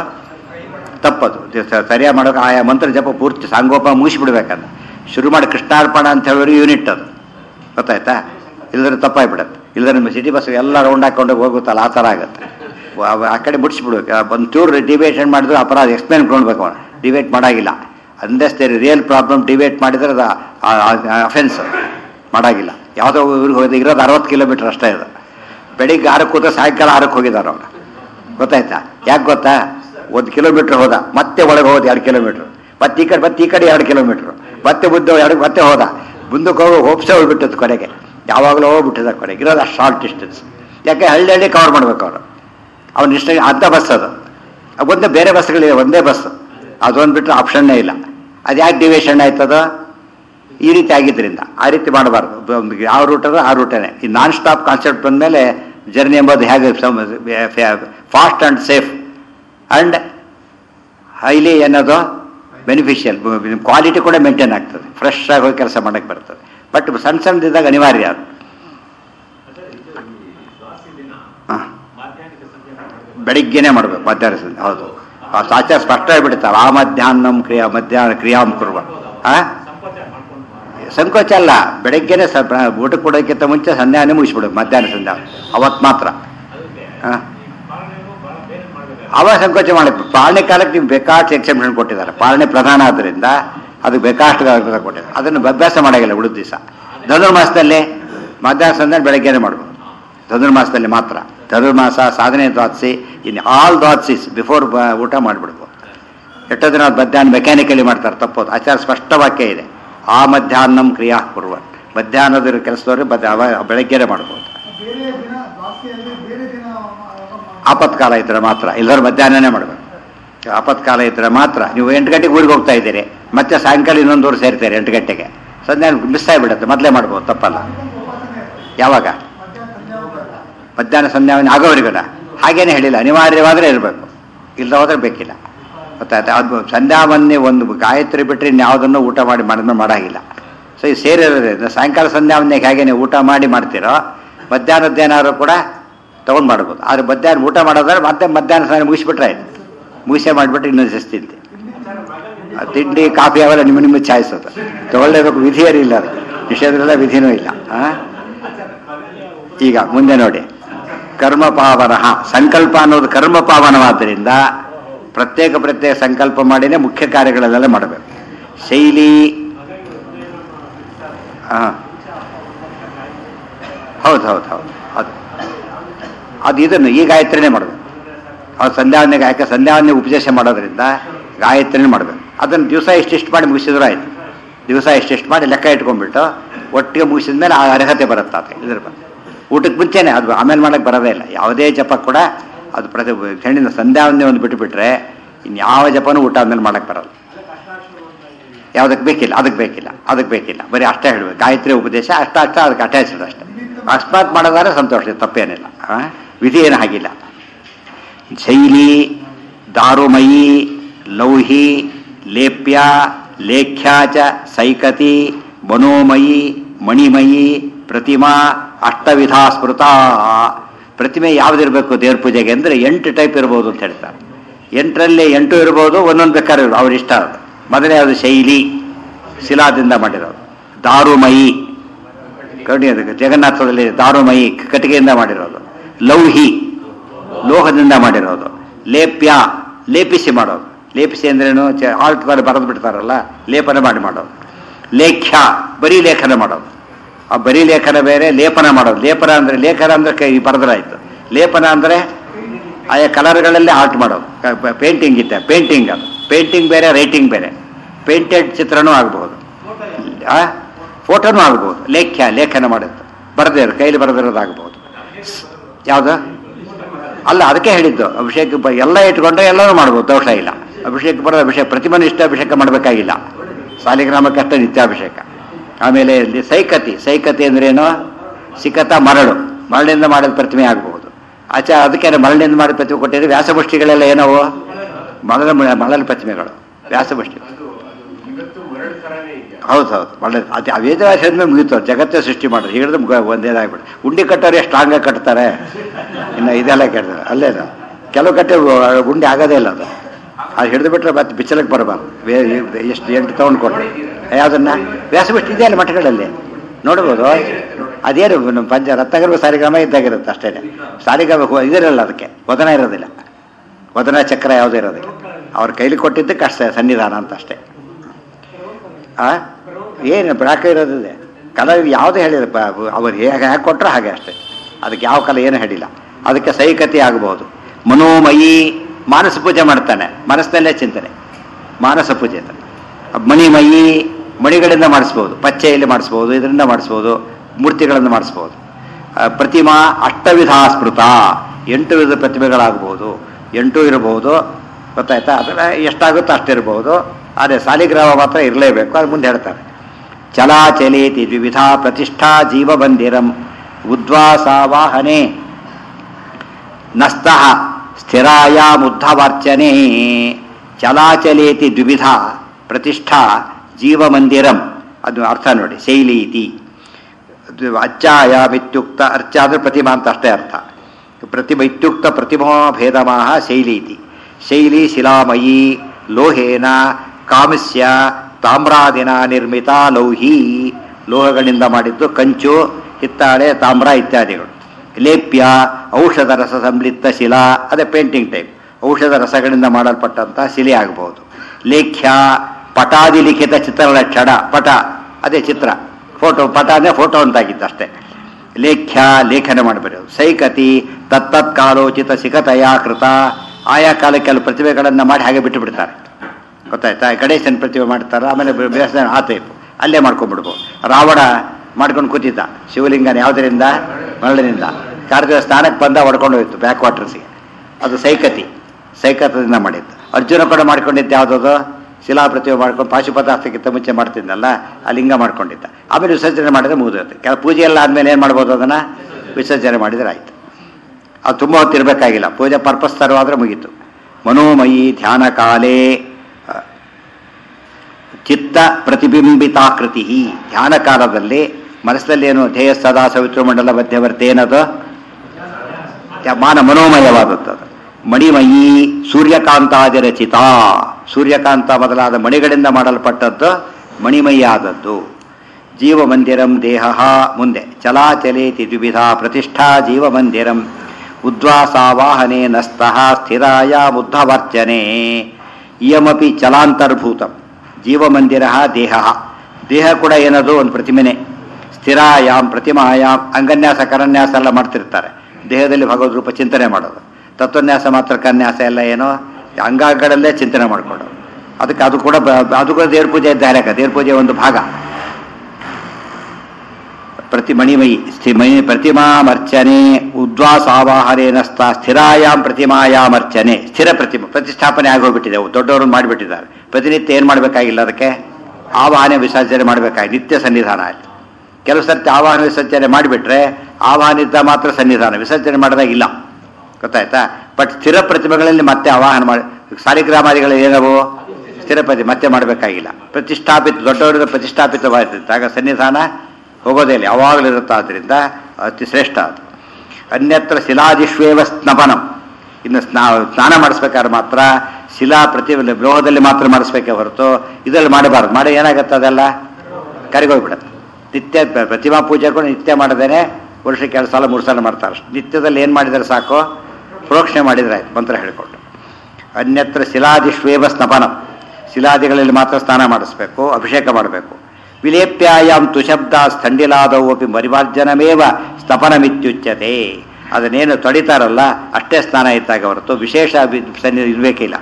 ತಪ್ಪದು ಸ- ಸರಿಯಾಗಿ ಮಾಡೋಕೆ ಆಯಾ ಮಂತ್ರ ಜಪ ಪೂರ್ತಿ ಸಾಂಗೋಪ ಮುಗಿಸ್ಬಿಡ್ಬೇಕಂತ ಶುರು ಮಾಡಿ ಕೃಷ್ಣಾರ್ಪಣ ಅಂತ ಹೇಳೋರು ಯೂನಿಟ್ ಅದು ಗೊತ್ತಾಯ್ತಾ ಇಲ್ಲದ್ರೆ ತಪ್ಪಾಗ್ಬಿಡತ್ತೆ ಇಲ್ಲದ್ರೆ ನಿಮ್ಮ ಸಿಟಿ ಬಸ್ ಎಲ್ಲ ರೌಂಡ್ ಹಾಕೊಂಡು ಹೋಗುತ್ತಲ್ಲ ಆ ಥರ ಆಗುತ್ತೆ ವ- ಅವ- ಆ ಕಡೆ ಬಿಡಿಸ್ಬಿಡ್ಬೇಕು ಒಂದು ಚೂರು ಡಿಬೇಷನ್ ಮಾಡಿದ್ರೆ ಅಪರಾಧ ಎಕ್ಸ್ಪ್ಲೇನ್ ಕೊಡ್ಬೇಕು ಅವನು ಡಿಬೇಟ್ ಮಾಡಾಗಿಲ್ಲ ಅಂದಸ್ ದೇರ್ ರಿಯಲ್ ಪ್ರಾಬ್ಲಮ್ ಡಿಬೇಟ್ ಮಾಡಿದ್ರೆ ಅದು ಅಫೆನ್ಸ್ ಮಾಡಾಗಿಲ್ಲ ಯಾವುದೋ ಊರಿಗೆ ಹೋಗಿದೆ ಇರೋದು ಅರವತ್ತು ಕಿಲೋಮೀಟರ್ ಅಷ್ಟೇ ಇದು ಬೆಳಿಗ್ಗೆ ಆರಕ್ಕೆ ಕೂತ ಸಾಯಂಕಾಲ ಆರಕ್ಕೆ ಹೋಗಿದ್ದಾರೆ ಅವ್ರು ಗೊತ್ತಾಯ್ತಾ ಯಾಕೆ ಗೊತ್ತಾ ಒಂದು ಕಿಲೋಮೀಟ್ರ್ ಹೋದ ಮತ್ತೆ ಒಳಗೆ ಹೋದ ಎರಡು ಕಿಲೋಮೀಟ್ರ್ ಮತ್ತೆ ಈ ಕಡೆ ಮತ್ತೆ ಈ ಕಡೆ ಎರಡು ಕಿಲೋಮೀಟ್ರ್ ಮತ್ತೆ ಬುದ್ಧ ಎರಡು ಮತ್ತೆ ಹೋದ ಮುಂದಕ್ಕೆ ಹೋಗಿ ಹೋಪ್ಸೆ ಹೋಗ್ಬಿಟ್ಟದ್ದು ಕೊನೆಗೆ ಯಾವಾಗಲೂ ಹೋಗ್ಬಿಟ್ಟಿದ ಕೊನೆಗೆ ಇರೋದು ಅಷ್ಟು ಶಾರ್ಟ್ ಡಿಸ್ಟೆನ್ಸ್ ಯಾಕೆ ಹಳ್ಳಿ ಹಳ್ಳಿ ಕವರ್ ಮಾಡ್ಬೇಕು ಅವರು ಅವ್ನು ಇಷ್ಟ ಅಂಥ ಬಸ್ ಅದು ಅದು ಒಂದೇ ಬೇರೆ ಬಸ್ಗಳಿವೆ ಒಂದೇ ಬಸ್ ಅದೊಂದು ಬಿಟ್ಟರೆ ಆಪ್ಷನ್ನೇ ಇಲ್ಲ ಅದು ಯಾಕೆ ಡಿವೇಷನ್ ಆಯ್ತದ ಈ ರೀತಿ ಆಗಿದ್ದರಿಂದ ಆ ರೀತಿ ಮಾಡಬಾರ್ದು ಬ- ಯಾವ ರೂಟ್ ಅದು ಆ ರೂಟೇನೆ ಈ ನಾನ್ ಸ್ಟಾಪ್ ಕಾನ್ಸೆಪ್ಟ್ ಬಂದಮೇಲೆ ಜರ್ನಿ ಎಂಬುದು ಹೇಗೆ fast and safe and highly ಏನದು ಬೆನಿಫಿಷಿಯಲ್ ಕ್ವಾಲಿಟಿ ಕೂಡ ಮೇಂಟೈನ್ ಆಗ್ತದೆ ಫ್ರೆಶ್ ಆಗಿ ಹೋಗಿ ಕೆಲಸ ಮಾಡಕ್ಕೆ ಬರ್ತದೆ ಬಟ್ ಸಣ್ಣ ಸಣ್ಣದಿದ್ದಾಗ ಅನಿವಾರ್ಯ ಅದು ಹಾಂ ಬೆಳಿಗ್ಗೆನೇ ಮಾಡಬೇಕು ಮಧ್ಯಾಹ್ನ ಸಂಜೆ ಹೌದು ಆ ಆಚಾರ ಸ್ಪಷ್ಟ ಹೇಳ್ಬಿಡ್ತಾರೆ ಆ ಮಧ್ಯಾಹ್ನಂ ಕ್ರಿಯಾ ಮಧ್ಯಾಹ್ನ ಕ್ರಿಯಾಂ ಕುರುವ ಆ ಸಂಕೋಚ ಅಲ್ಲ ಬೆಳಗ್ಗೆನೆ ಸ ಪ್ರ- ಊಟಕ್ಕೆ ಕೊಡೋಕ್ಕಿಂತ ಮುಂಚೆ ಸಂಧ್ಯಾನೆ ಮುಗಿಸ್ಬಿಡು ಮಧ್ಯಾಹ್ನ ಸಂಧ್ಯಾ ಅವತ್ತು ಮಾತ್ರ ಆ? ಅವ ಸಂಕೋಚ ಮಾಡಿ ಪಾಲನೆ ಕಾಲಕ್ಕೆ ನೀವು ಬೇಕಾಷ್ಟು ಎಕ್ಸೆಪ್ಷನ್ ಕೊಟ್ಟಿದ್ದಾರೆ ಪಾಲನೆ ಪ್ರಧಾನ ಆದ್ದರಿಂದ ಅದು ಬೇಕಾಷ್ಟು ಕಾಲ ಕೊಟ್ಟಿದ್ದಾರೆ ಅದನ್ನು ಅಭ್ಯಾಸ ಮಾಡಾಗಿಲ್ಲ ಉಳಿದ ದಿವಸ ಧನುರ್ಮಾಸದಲ್ಲಿ ಮಧ್ಯಾಹ್ನ ಸಂಧ್ಯಾ ಬೆಳಗ್ಗೆನೆ ಮಾಡ್ಬೋದು ಧನುರ್ಮಾಸದಲ್ಲಿ ಮಾತ್ರ ಧನುರ್ಮಾಸ ಸಾಧನೆ ದ್ವಾದಸಿ ಇನ್ ಆಲ್ ದ್ವಾದಸಿಸ್ ಬಿಫೋರ್ ಊಟ ಮಾಡಿಬಿಡ್ಬೋದು ಎಷ್ಟೋ ದಿನ ಅದು ಮಧ್ಯಾಹ್ನ ಮೆಕ್ಯಾನಿಕಲಿ ಮಾಡ್ತಾರೆ ತಪ್ಪೋದು ಆಚಾರ ಸ್ಪಷ್ಟ ವಾಕ್ಯ ಇದೆ ಆ ಮಧ್ಯಾಹ್ನಂ ಕ್ರಿಯಾ ಕುರುವ ಮಧ್ಯಾಹ್ನದ ಕೆಲಸದವರು ಬದ್- ಅವ ಬೆಳಗ್ಗೆನೆ ಮಾಡ್ಬೋದು ಬೇರೆ ದಿನ ದಾಸ್ತಿಯಲ್ಲಿ ಬೇರೆ ದಿನ ಆಪತ್ಕಾಲ ಇದ್ರೆ ಮಾತ್ರ ಎಲ್ಲರೂ ಮಧ್ಯಾಹ್ನನೇ ಮಾಡಬೇಕು ಆಪತ್ಕಾಲ ಇದ್ರೆ ಮಾತ್ರ ನೀವು ಎಂಟು ಗಂಟೆಗೆ ಊರಿಗೆ ಹೋಗ್ತಾ ಇದ್ದೀರಿ ಮತ್ತೆ ಸಾಯಂಕಾಲ ಇನ್ನೊಂದು ಸೇರ್ತೀರಿ ಎಂಟು ಗಂಟೆಗೆ ಸಂಧ್ಯಾ ಮಿಸ್ ಆಗಿಬಿಡುತ್ತೆ ಮೊದಲೇ ಮಾಡ್ಬೋದು ತಪ್ಪಲ್ಲ ಯಾವಾಗ ಮಧ್ಯಾಹ್ನ ಸಂಧ್ಯಾವನೆ ಆಗೋವರೆಗಲ್ಲ ಹಾಗೇನೆ ಹೇಳಿಲ್ಲ ಅನಿವಾರ್ಯವಾದರೆ ಇರಬೇಕು ಇಲ್ಲ ಹೋದ್ರೆ ಬೇಕಿಲ್ಲ ಗೊತ್ತಾಯ್ತಾ ಅದು ಸಂಧ್ಯಾವನ್ನೇ ಒಂದು ಗಾಯತ್ರಿ ಬಿಟ್ಟರೆ ಇನ್ಯಾವುದನ್ನು ಊಟ ಮಾಡಿ ಮಾಡಿದ್ಮೇಲೆ ಮಾಡಾಗಿಲ್ಲ ಸೊ ಇದು ಸೇರಿರೋದ್ರಿಂದ ಸಾಯಂಕಾಲ ಸಂಧ್ಯಾವನ್ನೇ ಹೇಗೆ ನೀವು ಊಟ ಮಾಡಿ ಮಾಡ್ತೀರೋ ಮಧ್ಯಾಹ್ನದ್ದೇನಾದ್ರು ಕೂಡ ತೊಗೊಂಡು ಮಾಡ್ಬೋದು ಆದರೆ ಮಧ್ಯಾಹ್ನ ಊಟ ಮಾಡೋದಾದ್ರೆ ಮತ್ತೆ ಮಧ್ಯಾಹ್ನ ಸ್ನಾನ ಮುಗಿಸ್ಬಿಟ್ರೆ ಆಯ್ತು ಮುಗಿಸೇ ಮಾಡಿಬಿಟ್ಟು ಇನ್ನೊಂದು ಜಾಸ್ತಿ ತಿಂತೆ ಆ ತಿಂಡಿ ಕಾಫಿ ಅವೆಲ್ಲ ನಿಮ್ಮ ನಿಮ್ಮ ಚಾಯ್ಸ್ ಅದು ತಗೊಳ್ಳೇಬೇಕು ವಿಧಿಯೇ ಇಲ್ಲ ಅದು ನಿಷೇಧವಿಲ್ಲ ವಿಧಿನೂ ಇಲ್ಲ ಆ? ಈಗ ಮುಂದೆ ನೋಡಿ ಕರ್ಮ ಪಾವನ ಸಂಕಲ್ಪ ಅನ್ನೋದು ಕರ್ಮ ಪಾವನವಾದ್ದರಿಂದ ಪ್ರತ್ಯೇಕ ಪ್ರತ್ಯೇಕ ಸಂಕಲ್ಪ ಮಾಡಿನೇ ಮುಖ್ಯ ಕಾರ್ಯಗಳನ್ನೆಲ್ಲ ಮಾಡಬೇಕು ಶೈಲಿ ಹಾ ಹೌದು ಹೌದು ಹೌದು ಅದು ಅದು ಇದನ್ನು ಈ ಗಾಯತ್ರಿನೇ ಮಾಡಬೇಕು ಅವ್ರು ಸಂಧ್ಯಾವನ್ನೇ ಯಾಕೆ ಸಂಧ್ಯಾವನ್ನೇ ಉಪದೇಶ ಮಾಡೋದ್ರಿಂದ ಗಾಯತ್ರಿನೇ ಮಾಡಬೇಕು ಅದನ್ನು ದಿವಸ ಇಷ್ಟಿಷ್ಟು ಮಾಡಿ ಮುಗಿಸಿದ್ರು ಆಯ್ತು ದಿವಸ ಇಷ್ಟಿಷ್ಟು ಮಾಡಿ ಲೆಕ್ಕ ಇಟ್ಕೊಂಡ್ಬಿಟ್ಟು ಒಟ್ಟಿಗೆ ಮುಗಿಸಿದ ಮೇಲೆ ಆ ಅರ್ಹತೆ ಬರುತ್ತೆ ಅದು ಇದ್ರ ಬಗ್ಗೆ ಊಟಕ್ಕೆ ಮುಂಚೆನೆ ಅದು ಆಮೇಲೆ ಮಾಡಕ್ಕೆ ಬರೋದೇ ಇಲ್ಲ ಯಾವುದೇ ಜಪ ಕೂಡ ಅದು ಪ್ರತಿ ಹೆಣ್ಣಿನ ಸಂಧ್ಯಾವನ್ನೇ ಒಂದು ಬಿಟ್ಟುಬಿಟ್ರೆ ಇನ್ಯಾವ ಜಪನೂ ಊಟ ಆದ್ಮೇಲೆ ಮಾಡಕ್ಕೆ ಬರಲ್ಲ ಯಾವುದಕ್ಕೆ ಬೇಕಿಲ್ಲ ಅದಕ್ಕೆ ಬೇಕಿಲ್ಲ ಅದಕ್ಕೆ ಬೇಕಿಲ್ಲ ಬರೀ ಅಷ್ಟೇ ಹೇಳಬೇಕು ಗಾಯತ್ರಿ ಉಪದೇಶ ಅಷ್ಟ ಅಷ್ಟ ಅದಕ್ಕೆ ಅಟ್ಯಾಚ್ಡ್ ಅಷ್ಟೇ ಅಕಸ್ಮಾತ್ ಮಾಡೋದಾದ್ರೆ ಸಂತೋಷ ತಪ್ಪೇನಿಲ್ಲ ಆ? ವಿಧಿ ಏನು ಹಾಗಿಲ್ಲ ಶೈಲಿ ದಾರುಮಯಿ ಲೌಹಿ ಲೇಪ್ಯ ಲೇಖ್ಯ ಚ ಸೈಕತಿ ಮನೋಮಯಿ ಮಣಿಮಯಿ ಪ್ರತಿಮಾ ಅಷ್ಟವಿಧಾ ಸ್ಮೃತ ಪ್ರತಿಮೆ ಯಾವುದಿರಬೇಕು ದೇವ್ರ ಪೂಜೆಗೆ ಅಂದರೆ ಎಂಟು ಟೈಪ್ ಇರ್ಬೋದು ಅಂತ ಹೇಳ್ತಾರೆ ಎಂಟರಲ್ಲಿ ಎಂಟು ಇರ್ಬೋದು ಒಂದೊಂದು ಬೇಕಾದ್ರೆ ಇರ್ಬೋದು. ಅವ್ರ ಇಷ್ಟ ಅದು ಮೊದಲೇ ಅದು ಶೈಲಿ ಶಿಲಾದಿಂದ ಮಾಡಿರೋದು ದಾರುಮಯಿ ಕಡಿ ಅದಕ್ಕೆ ಜಗನ್ನಾಥದಲ್ಲಿ ದಾರುಮಯಿ ಕಟ್ಟಿಗೆಯಿಂದ ಮಾಡಿರೋದು ಲೌಹಿ ಲೋಹದಿಂದ ಮಾಡಿರೋದು ಲೇಪ್ಯ ಲೇಪಿಸಿ ಮಾಡೋದು ಲೇಪಿಸಿ ಅಂದ್ರೇನು ಆಲ್ಟ್ ಮೇಲೆ ಬರೆದು ಬಿಡ್ತಾರಲ್ಲ ಲೇಪನ ಮಾಡಿ ಮಾಡೋದು ಲೇಖ್ಯ ಬರೀ ಲೇಖನ ಮಾಡೋದು ಆ ಬರೀ ಲೇಖನ ಬೇರೆ ಲೇಪನ ಮಾಡೋದು ಲೇಪನ ಅಂದರೆ ಲೇಖನ ಅಂದರೆ ಕೈ ಬರೆದ್ರಾಯ್ತು ಲೇಪನ ಅಂದರೆ ಆಯಾ ಕಲರ್ಗಳಲ್ಲಿ ಆರ್ಟ್ ಮಾಡೋದು ಪೇಂಟಿಂಗ್ ಇದ್ದೆ ಪೇಂಟಿಂಗ್ ಅದು ಪೇಂಟಿಂಗ್ ಬೇರೆ ರೈಟಿಂಗ್ ಬೇರೆ ಪೇಂಟೆಡ್ ಚಿತ್ರನೂ ಆಗಬಹುದು ಫೋಟೋನೂ ಆಗ್ಬೋದು ಲೇಖ್ಯ ಲೇಖನ ಮಾಡುತ್ತೆ ಬರೆದಿರೋ ಕೈಲಿ ಬರೆದಿರೋದಾಗಬಹುದು ಯಾವುದು ಅಲ್ಲ ಅದಕ್ಕೆ ಹೇಳಿದ್ದು ಅಭಿಷೇಕ ಬ- ಎಲ್ಲ ಇಟ್ಕೊಂಡ್ರೆ ಎಲ್ಲರೂ ಮಾಡ್ಬೋದು ದೋಷ ಇಲ್ಲ ಅಭಿಷೇಕ ಬರೋದು ಅಭಿಷೇಕ ಪ್ರತಿಮನ ಇಷ್ಟ ಅಭಿಷೇಕ ಮಾಡಬೇಕಾಗಿಲ್ಲ ಸಾಲಿಗ್ರಾಮಕ್ಕಷ್ಟೇ ನಿತ್ಯಾಭಿಷೇಕ ಆಮೇಲೆ ಇಲ್ಲಿ ಸೈಕತಿ ಸೈಕತಿ ಅಂದ್ರೇನು ಸಿಕತ ಮರಳು ಮರಳಿಂದ ಮಾಡಿದ ಪ್ರತಿಮೆ ಆಗಬಹುದು ಆಚೆ ಅದಕ್ಕೆ ಮರಳಿನಿಂದ ಮಾಡಿದ ಪ್ರತಿಮೆ ಕೊಟ್ಟಿದ್ರೆ ವ್ಯಾಸಮುಷ್ಟಿಗಳೆಲ್ಲ ಏನವು ಮರಳ ಮರಳ ಪ್ರತಿಮೆಗಳು ವ್ಯಾಸಮುಷ್ಟಿ ಇವತ್ತು ಮರಳು ತರಾನೇ ಇದೆಯಾ ಹೌದು ಹೌದು ಒಳ್ಳೆ ಅದು ಆ ವೇದವ್ಯಾಸ ಆದ್ಮೇಲೆ ಮುಗೀತು ಜಗತ್ತೇ ಸೃಷ್ಟಿ ಮಾಡೋದು ಹಿಡಿದು ಒಂದೇದಾಗ್ಬಿಟ್ಟು ಉಂಡಿ ಕಟ್ಟೋರು ಎಷ್ಟು ಸ್ಟ್ರಾಂಗಾಗಿ ಕಟ್ತಾರೆ ಇನ್ನು ಇದೆಲ್ಲ ಕೇಳ್ತಾರೆ ಅಲ್ಲೇ ಅದು. ಕೆಲವು ಕಟ್ಟೆ ಉ- ಉಂಡೆ ಆಗೋದೇ ಇಲ್ಲ ಅದು ಅದು ಹಿಡಿದು ಬಿಟ್ರೆ ಮತ್ತೆ ಬಿಚ್ಚಲಕ್ಕೆ ಬರಬಾರ್ದು ವೇ ಎಷ್ಟು ಎಂಟು ತಗೊಂಡು ಕೊಟ್ಟರು ಯಾವುದನ್ನ ವ್ಯಾಸಬಿಟ್ಟು ಇದೆ ಅಲ್ಲ ಮಠಗಳಲ್ಲಿ ನೋಡ್ಬೋದು ಅದೇನು ನಮ್ಮ ಪಂಚ ರತ್ನಗರ್ಭ ಸಾರಿಗ್ರಾಮ ಇದ್ದಾಗಿರುತ್ತೆ ಅಷ್ಟೇ ಸಾರಿಗ್ರಾಮ ಇದಿರಲ್ಲ ಅದಕ್ಕೆ ವದನ ಇರೋದಿಲ್ಲ ವದನ ಚಕ್ರ ಯಾವುದೂ ಇರೋದಿಲ್ಲ ಅವ್ರ ಕೈಲಿ ಕೊಟ್ಟಿದ್ದಕ್ಕೆ ಅಷ್ಟೇ ಸನ್ನಿಧಾನ ಅಂತ ಅಷ್ಟೇ ಆ ಏನು ಬ್ರಾಕ ಇರೋದಿದೆ ಕಲರ್ ಯಾವುದೇ ಹೇಳಿಲ್ಲ ಪ- ಅವ್ರು ಹೇಗೆ ಹೇಗೆ ಕೊಟ್ಟರೆ ಹಾಗೆ ಅಷ್ಟೇ ಅದಕ್ಕೆ ಯಾವ ಕಲೆ ಏನು ಹೇಳಿಲ್ಲ ಅದಕ್ಕೆ ಸೈಕತೆ ಆಗಬಹುದು ಮನೋಮಯಿ ಮಾನಸ ಪೂಜೆ ಮಾಡ್ತಾನೆ ಮನಸ್ಸಿನಲ್ಲೇ ಚಿಂತನೆ ಮಾನಸ ಪೂಜೆ ಅಂತ ಮಣಿಮಯಿ ಮಣಿಗಳಿಂದ ಮಾಡಿಸ್ಬೋದು ಪಚ್ಚೆಯಲ್ಲಿ ಮಾಡಿಸ್ಬೋದು ಇದರಿಂದ ಮಾಡಿಸ್ಬೋದು ಮೂರ್ತಿಗಳಿಂದ ಮಾಡಿಸ್ಬೋದು ಆ, ಪ್ರತಿಮಾ ಅಷ್ಟವಿಧ ಸ್ಮೃತ ಎಂಟು ವಿಧ ಪ್ರತಿಮೆಗಳಾಗಬಹುದು ಎಂಟು ಇರಬಹುದು ಗೊತ್ತಾಯ್ತಾ ಅದರ ಎಷ್ಟಾಗುತ್ತೋ ಅಷ್ಟಿರಬಹುದು ಆದರೆ ಸಾಲಿಗ್ರಾಮ ಮಾತ್ರ ಇರಲೇಬೇಕು ಅದು ಮುಂದೆ ಹೇಳ್ತಾರೆ ಚಲಾಚಲೇತಿ ದ್ವಿವಿಧ ಪ್ರತಿಷ್ಠಾ ಜೀವಬಂದಿರಂ ಉದ್ವಾಸಾವಾಹನೆ ನಸ್ತಃ ಸ್ಥಿರಾಯಾಮುದ್ಧವಾರ್ಚನೆ ಚಲಾಚಲೇತಿ ದ್ವಿವಿಧ ಪ್ರತಿಷ್ಠಾ ಜೀವಮಂದಿರಂ ಅದು ಅರ್ಥ ನೋಡಿ ಶೈಲಿ ಇತಿ ಅದು ಅಚ್ಚಾಯಾಮಿತ್ಯುಕ್ತ ಅರ್ಚ ಅಂದ್ರೆ ಪ್ರತಿಮಾ ಅಂತ ಅಷ್ಟೇ ಅರ್ಥ ಪ್ರತಿಮಾ ಇತ್ಯುಕ್ತ ಪ್ರತಿಮಾ ಭೇದಮಾಹ ಶೈಲಿ ಇತಿ ಶೈಲಿ ಶಿಲಾಮಯಿ ಲೋಹೇನ ಕಾಮಸ್ಯ ತಾಮ್ರಾದಿನ ನಿರ್ಮಿತ ಲೌಹಿ ಲೋಹಗಳಿಂದ ಮಾಡಿದ್ದು ಕಂಚು ಹಿತ್ತಾಳೆ ತಾಮ್ರ ಇತ್ಯಾದಿಗಳು ಲೇಪ್ಯ ಔಷಧ ರಸ ಸಂಲಿಪ್ತ ಶಿಲಾ ಅದೇ ಪೇಂಟಿಂಗ್ ಟೈಪ್ ಔಷಧ ರಸಗಳಿಂದ ಮಾಡಲ್ಪಟ್ಟಂಥ ಶಿಲೆ ಆಗಬಹುದು ಲೇಖ್ಯ ಪಟಾದಿ ಲಿಖಿತ ಚಿತ್ರಲಕ್ಷಣ ಪಟ ಅದೇ ಚಿತ್ರ ಫೋಟೋ ಪಟ ಅಂದರೆ ಫೋಟೋ ಅಂತಾಗಿತ್ತು ಅಷ್ಟೇ ಲೇಖ್ಯ ಲೇಖನ ಮಾಡಬಾರದು ಸೈಕತಿ ತತ್ತತ್ ಕಾಲೋಚಿತ ಸಿಕತಯ ಕೃತ ಆಯಾ ಕಾಲಕ್ಕೆ ಕೆಲವು ಪ್ರತಿಭೆಗಳನ್ನು ಮಾಡಿ ಹಾಗೆ ಬಿಟ್ಟು ಬಿಡ್ತಾರೆ ಗೊತ್ತಾಯ್ತಾ ಗಣೇಶನ ಪ್ರತಿಭೆ ಮಾಡ್ತಾರೆ ಆಮೇಲೆ ಬೆ- ಬೇಸರ ಆ ಟೈಪ್ ಅಲ್ಲೇ ಮಾಡ್ಕೊಂಡ್ಬಿಡ್ಬೋದು ರಾವಣ ಮಾಡ್ಕೊಂಡು ಕೂತಿದ್ದ ಶಿವಲಿಂಗನ ಯಾವುದರಿಂದ ಮರಳಿನಿಂದ ಕಾರ್ತಿಕ ಸ್ಥಾನಕ್ಕೆ ಬಂದ ಹೊಡ್ಕೊಂಡು ಹೋಯ್ತು ಬ್ಯಾಕ್ ವಾಟರ್ಸಿಗೆ ಅದು ಸೈಕತಿ ಸೈಕತದಿಂದ ಮಾಡಿದ್ದು ಅರ್ಜುನ ಕೂಡ ಮಾಡ್ಕೊಂಡಿದ್ದು ಯಾವುದದು ಶಿಲಾ ಪ್ರತಿಭೆ ಮಾಡ್ಕೊಂಡು ಪಾಶುಪದಾರ್ಥಕ್ಕಿಂತ ಮುಂಚೆ ಮಾಡ್ತಿದ್ನಲ್ಲ ಆ ಲಿಂಗ ಮಾಡ್ಕೊಂಡಿದ್ದ ಆಮೇಲೆ ವಿಸರ್ಜನೆ ಮಾಡಿದ್ರೆ ಮುಗಿದಿರುತ್ತೆ ಕೆಲ ಪೂಜೆ ಎಲ್ಲ ಆದಮೇಲೆ ಏನು ಮಾಡ್ಬೋದು ಅದನ್ನು ವಿಸರ್ಜನೆ ಮಾಡಿದರೆ ಆಯಿತು ಅದು ತುಂಬ ಹೊತ್ತಿರಬೇಕಾಗಿಲ್ಲ ಪೂಜೆ ಪರ್ಪಸ್ ತರವಾದ್ರೆ ಮುಗೀತು ಮನೋಮಯಿ ಧ್ಯಾನ ಕಾಲೇ ಆ, ಚಿತ್ತ ಪ್ರತಿಬಿಂಬಿತಾಕೃತಿ ಧ್ಯಾನ ಕಾಲದಲ್ಲಿ ಮನಸ್ಸಲ್ಲಿ ಏನು ಧ್ಯೇಯ ಸದಾ ಸವಿತೃಮಂಡಲ ಮಧ್ಯವರ್ತಿ ಏನದು ತ್ಯ- ಮಾನ ಮನೋಮಯವಾದದ್ದು ಅದು. ಮಣಿಮಯಿ ಸೂರ್ಯಕಾಂತಾದಿ ರಚಿತ ಸೂರ್ಯಕಾಂತ ಮೊದಲಾದ ಮಣಿಗಳಿಂದ ಮಾಡಲ್ಪಟ್ಟದ್ದು ಮಣಿಮಯಿ ಆದದ್ದು ಜೀವಮಂದಿರಂ ದೇಹ ಮುಂದೆ ಚಲಾಚಲೇತಿ ದ್ವಿವಿಧ ಪ್ರತಿಷ್ಠಾ ಜೀವಮಂದಿರಂ ಉದ್ವಾಸಾವಾಹನೆ ನಸ್ತಃ ಸ್ಥಿರಾಯ ಮುದ್ಧವರ್ಚನೆ ಇಯಮಪಿ ಚಲಾಂತರ್ಭೂತಂ ಜೀವಮಂದಿರ ದೇಹ ದೇಹ ಕೂಡ ಏನದು ಒಂದು ಪ್ರತಿಮೆನೆ ಸ್ಥಿರಾಯಾಮ್ ಪ್ರತಿಮಾಯಾಮ್ ಅಂಗನ್ಯಾಸ ಕರನ್ಯಾಸ ಎಲ್ಲ ಮಾಡ್ತಿರ್ತಾರೆ ದೇಹದಲ್ಲಿ ಭಗವದ್ ರೂಪ ಚಿಂತನೆ ಮಾಡೋದು ತತ್ವನ್ಯಾಸ ಮಾತ್ರ ಕನ್ಯಾಸ ಎಲ್ಲ ಏನೋ ಅಂಗಗಳಲ್ಲೇ ಚಿಂತನೆ ಮಾಡ್ಕೊಳ್ಳೋದು ಅದಕ್ಕೆ ಅದು ಕೂಡ ಬ- ಅದು ಕೂಡ ದೇವ್ರ ಪೂಜೆ ಇದ್ದಾರೆ ದೇವ್ರ ಪೂಜೆ ಒಂದು ಭಾಗ ಪ್ರತಿ ಮಣಿಮಯಿ ಸ್ಥಿ ಮಣಿ ಪ್ರತಿಮಾಮರ್ಚನೆ ಉದ್ವಾಸಾವಾಹನೇನ ಸ್ಥ ಸ್ಥಿರಾಯಾಮ್ ಪ್ರತಿಮಾಯಾಮರ್ಚನೆ ಸ್ಥಿರ ಪ್ರತಿಮಾ ಪ್ರತಿಷ್ಠಾಪನೆ ಆಗೋಗ್ಬಿಟ್ಟಿದೆ ಅವು ದೊಡ್ಡವರು ಮಾಡಿಬಿಟ್ಟಿದ್ದಾರೆ ಪ್ರತಿನಿತ್ಯ ಏನು ಮಾಡಬೇಕಾಗಿಲ್ಲ ಅದಕ್ಕೆ ಆವಾಹನೆ ವಿಸರ್ಜನೆ ಮಾಡಬೇಕಾಗಿ ನಿತ್ಯ ಸನ್ನಿಧಾನ ಆಯ್ತು ಕೆಲವು ಸರ್ತಿ ಆವಾಹನ ವಿಸರ್ಜನೆ ಮಾಡಿಬಿಟ್ರೆ ಆವಾಹನಿದ್ದ ಮಾತ್ರ ಸನ್ನಿಧಾನ ವಿಸರ್ಜನೆ ಮಾಡಿದಾಗ ಇಲ್ಲ ಗೊತ್ತಾಯ್ತಾ ಬಟ್ ಸ್ಥಿರ ಪ್ರತಿಮೆಗಳಲ್ಲಿ ಮತ್ತೆ ಆವಾಹನ ಮಾಡಿ ಸಾಲಿಗ್ರಾಮಾದಿಗಳು ಏನವು ಸ್ಥಿರ ಪ್ರತಿ ಮತ್ತೆ ಮಾಡಬೇಕಾಗಿಲ್ಲ ಪ್ರತಿಷ್ಠಾಪಿತ ದೊಡ್ಡವರಿಂದ ಪ್ರತಿಷ್ಠಾಪಿತವಾಗಿರುತ್ತೆ ಆಗ ಸನ್ನಿಧಾನ ಹೋಗೋದೇ ಇಲ್ಲ ಯಾವಾಗಲೂ ಇರುತ್ತಾದ್ರಿಂದ ಅತಿ ಶ್ರೇಷ್ಠ ಅದು ಅನ್ಯತ್ರ ಶಿಲಾದಿಶ್ವೇವ ಸ್ನಪನಂ ಇನ್ನು ಸ್ನಾ ಸ್ನಾನ ಮಾಡಿಸ್ಬೇಕಾದ್ರೆ ಮಾತ್ರ ಶಿಲಾ ಪ್ರತಿ ಲೋಹದಲ್ಲಿ ಮಾತ್ರ ಮಾಡಿಸ್ಬೇಕೇ ಹೊರತು ಇದರಲ್ಲಿ ಮಾಡಬಾರ್ದು ಮಾಡಿ ಏನಾಗುತ್ತೆ ಅದೆಲ್ಲ ಕರಿಗೋಗ್ಬಿಡುತ್ತೆ ನಿತ್ಯ ಪ್ರ- ಪ್ರತಿಮಾ ಪೂಜೆ ಕೂಡ ನಿತ್ಯ ಮಾಡದೇನೆ ವರ್ಷಕ್ಕೆ ಎರಡು ಸಲ ಮೂರು ಸಲ ಮಾಡ್ತಾರೆ ಅಷ್ಟೇ. ನಿತ್ಯದಲ್ಲಿ ಏನು ಮಾಡಿದರೆ ಸಾಕು ಪ್ರೋಕ್ಷಣೆ ಮಾಡಿದ್ರೆ ಆಯ್ತು ಮಂತ್ರ ಹೇಳಿಕೊಂಡು ಅನ್ಯತ್ರ ಶಿಲಾದಿಶ್ವೇವ ಸ್ನಪನಂ ಶಿಲಾದಿಗಳಲ್ಲಿ ಮಾತ್ರ ಸ್ನಾನ ಮಾಡಿಸ್ಬೇಕು ಅಭಿಷೇಕ ಮಾಡಬೇಕು ವಿಲೇಪ್ಯಾಯಾಮ್ ತುಶಬ್ದ ಸ್ಥಂಡಿಲಾದವು ಅಪಿ ಮರಿಮಾರ್ಜನಮೇವ ಸ್ತಪನಮಿತ್ಯುಚ್ಯತೆ ಅದನ್ನೇನು ತೊಡಿತಾರಲ್ಲ ಅಷ್ಟೇ ಸ್ನಾನ ಇದ್ದಾಗ ಹೊರತು ವಿಶೇಷ ಅಭಿ ಸನ್ನಿ ಇರಬೇಕಿಲ್ಲ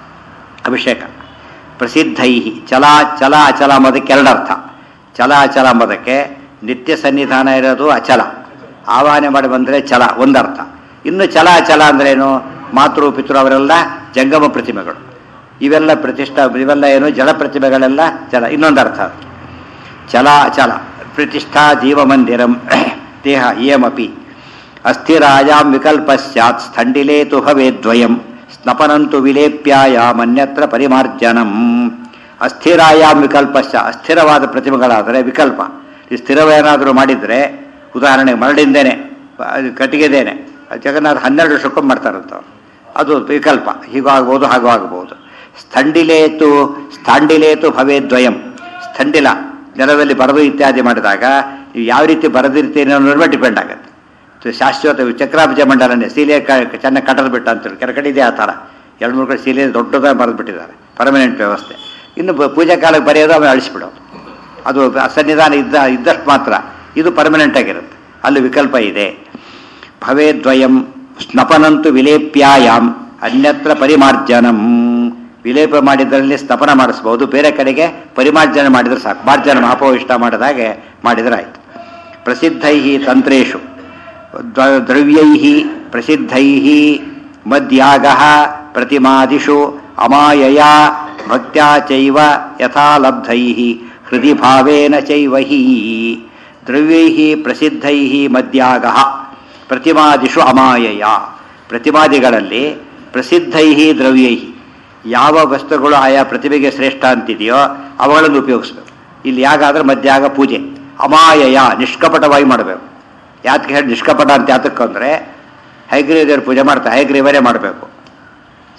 ಅಭಿಷೇಕ ಪ್ರಸಿದ್ಧೈ ಚಲ ಚಲ ಅಚಲ ಎಂಬುದಕ್ಕೆ ಎರಡರ್ಥ ಚಲ ಅಚಲ ಎಂಬುದಕ್ಕೆ ನಿತ್ಯ ಸನ್ನಿಧಾನ ಇರೋದು ಅಚಲ ಆವಾಹನೆ ಮಾಡಿ ಬಂದರೆ ಚಲ ಒಂದರ್ಥ ಇನ್ನು ಚಲ ಅಚಲ ಅಂದ್ರೇನು ಮಾತೃ ಪಿತೃ ಅವರೆಲ್ಲ ಜಂಗಮ ಪ್ರತಿಮೆಗಳು ಇವೆಲ್ಲ ಪ್ರತಿಷ್ಠಾ ಇವೆಲ್ಲ ಏನು ಜಲ ಪ್ರತಿಮೆಗಳೆಲ್ಲ ಚಲ ಇನ್ನೊಂದು ಅರ್ಥ ಅದು. ಚಲ ಅಚಲ ಪ್ರತಿಷ್ಠಾ ಜೀವಮಂದಿರಂ ದೇಹ ಇಯಮಪಿ ಅಸ್ಥಿರಾಯಾಂ ವಿಕಲ್ಪ ಸ್ಯಾತ್ ಸ್ಥಂಡಿಲೇತು ಭವೇದ್ವಯಂ ಸ್ನಪನಂತು ವಿಲೇಪ್ಯಾಯಾಮನ್ಯತ್ರ ಪರಿಮಾರ್ಜನಂ ಅಸ್ಥಿರಾಯಾಮ್ ವಿಕಲ್ಪ ಸ್ಯ ಅಸ್ಥಿರವಾದ ಪ್ರತಿಮೆಗಳಾದರೆ ವಿಕಲ್ಪ ಈ ಸ್ಥಿರವೇನಾದರೂ ಮಾಡಿದರೆ ಉದಾಹರಣೆಗೆ ಮರಳಿಂದೇನೆ ಅದು ಕಟ್ಟಿಗೆದೇನೆ ಜಗನ್ನಾಥ ಹನ್ನೆರಡು ಶುಕಂ ಮಾಡ್ತಾರಂತ ಅದು ವಿಕಲ್ಪ ಹೀಗೂ ಆಗ್ಬೋದು ಹಾಗೂ ಆಗ್ಬೋದು ಸ್ಥಂಡಿಲೇತು ಸ್ಥಾಂಡಿಲೇತು ಭವೇದ್ವಯಂ ಸ್ಥಂಡಿಲ ನೆಲದಲ್ಲಿ ಬರೆದು ಇತ್ಯಾದಿ ಮಾಡಿದಾಗ ನೀವು ಯಾವ ರೀತಿ ಬರೆದಿರ್ತೀರಿ ಅನ್ನೋದ್ರ ಮೇಲೆ ಡಿಪೆಂಡ್ ಆಗುತ್ತೆ ಸೊ ಶಾಶ್ವತ ಚಕ್ರಾಬ್ಜ ಮಂಡಲನೆ ಸೀಲೆ ಕ ಚೆನ್ನಾಗಿ ಕಟ್ಟದು ಬಿಟ್ಟ ಅಂತೇಳಿ ಕೆಲ ಕಡೆ ಇದೆ ಆ ಥರ ಎರಡು ಮೂರು ಕಡೆ ಸೀಲೆ ದೊಡ್ಡದಾಗಿ ಬರೆದು ಬಿಟ್ಟಿದ್ದಾರೆ ಪರ್ಮನೆಂಟ್ ವ್ಯವಸ್ಥೆ ಇನ್ನು ಪೂ- ಪೂಜಾ ಕಾಲಕ್ಕೆ ಬರೆಯೋದು ಆಮೇಲೆ ಅಳಿಸ್ಬಿಡೋದು ಅದು ಸನ್ನಿಧಾನ ಇದ್ದ ಇದ್ದಷ್ಟು ಮಾತ್ರ ಇದು ಪರ್ಮನೆಂಟ್ ಆಗಿರುತ್ತೆ ಅಲ್ಲಿ ವಿಕಲ್ಪ ಇದೆ ಭವೇದ್ವಯಂ ಸ್ನಪನಂತು ವಿಲೇಪ್ಯಾಯಾಮ್ ಅನ್ಯತ್ರ ಪರಿಮಾರ್ಜನಂ ವಿಲೇಪ ಮಾಡಿದ್ರಲ್ಲಿ ಸ್ನಪನ ಮಾಡಿಸ್ಬೋದು ಬೇರೆ ಕಡೆಗೆ ಪರಿಮಾರ್ಜನೆ ಮಾಡಿದ್ರೆ ಸಾಕು ಮಾರ್ಜನ ಮಹಾಪವಿಷ್ಟ ಮಾಡಿದ ಹಾಗೆ ಮಾಡಿದ್ರೆ ಆಯ್ತು ಪ್ರಸಿದ್ಧೈ ತಂತ್ರೇಶು ದ್ವ- ದ್ರವ್ಯೈ ಪ್ರಸಿದ್ಧೈ ಮದ್ಯಾಗ ಪ್ರತಿಮಾದಿಷು ಅಮಾಯಯ ಭಕ್ತ್ಯಾ ಚೈವ ಯಥಾ ಲಬ್ಧೈ ಹೃದಯ ಭಾವೇನ ಚೈವ ಹಿ ದ್ರವ್ಯೈ ಪ್ರಸಿದ್ಧೈ ಮದ್ಯಾಗ ಪ್ರತಿಮಾದಿಷು ಅಮಾಯಯ ಪ್ರತಿಮಾದಿಗಳಲ್ಲಿ ಪ್ರಸಿದ್ಧೈ ದ್ರವ್ಯೈ ಯಾವ ವಸ್ತುಗಳು ಆಯಾ ಪ್ರತಿಭೆಗೆ ಶ್ರೇಷ್ಠ ಅಂತಿದೆಯೋ ಅವುಗಳನ್ನು ಉಪಯೋಗಿಸ್ಬೇಕು ಇಲ್ಲಿ ಯಾಗಾದ್ರೆ ಮಧ್ಯಾಗ ಪೂಜೆ ಅಮಾಯಯ ನಿಷ್ಕಪಟವಾಗಿ ಮಾಡಬೇಕು ಯಾತಕ್ಕೆ ಹೇಳಿ ನಿಷ್ಕಪಟ ಅಂತ ಯಾತಕ್ಕೆ ಅಂದರೆ ಹೈಗ್ರೀವ ದೇವ್ರ ಪೂಜೆ ಮಾಡ್ತಾರೆ ಹೈಗ್ರೀವರೇ ಮಾಡಬೇಕು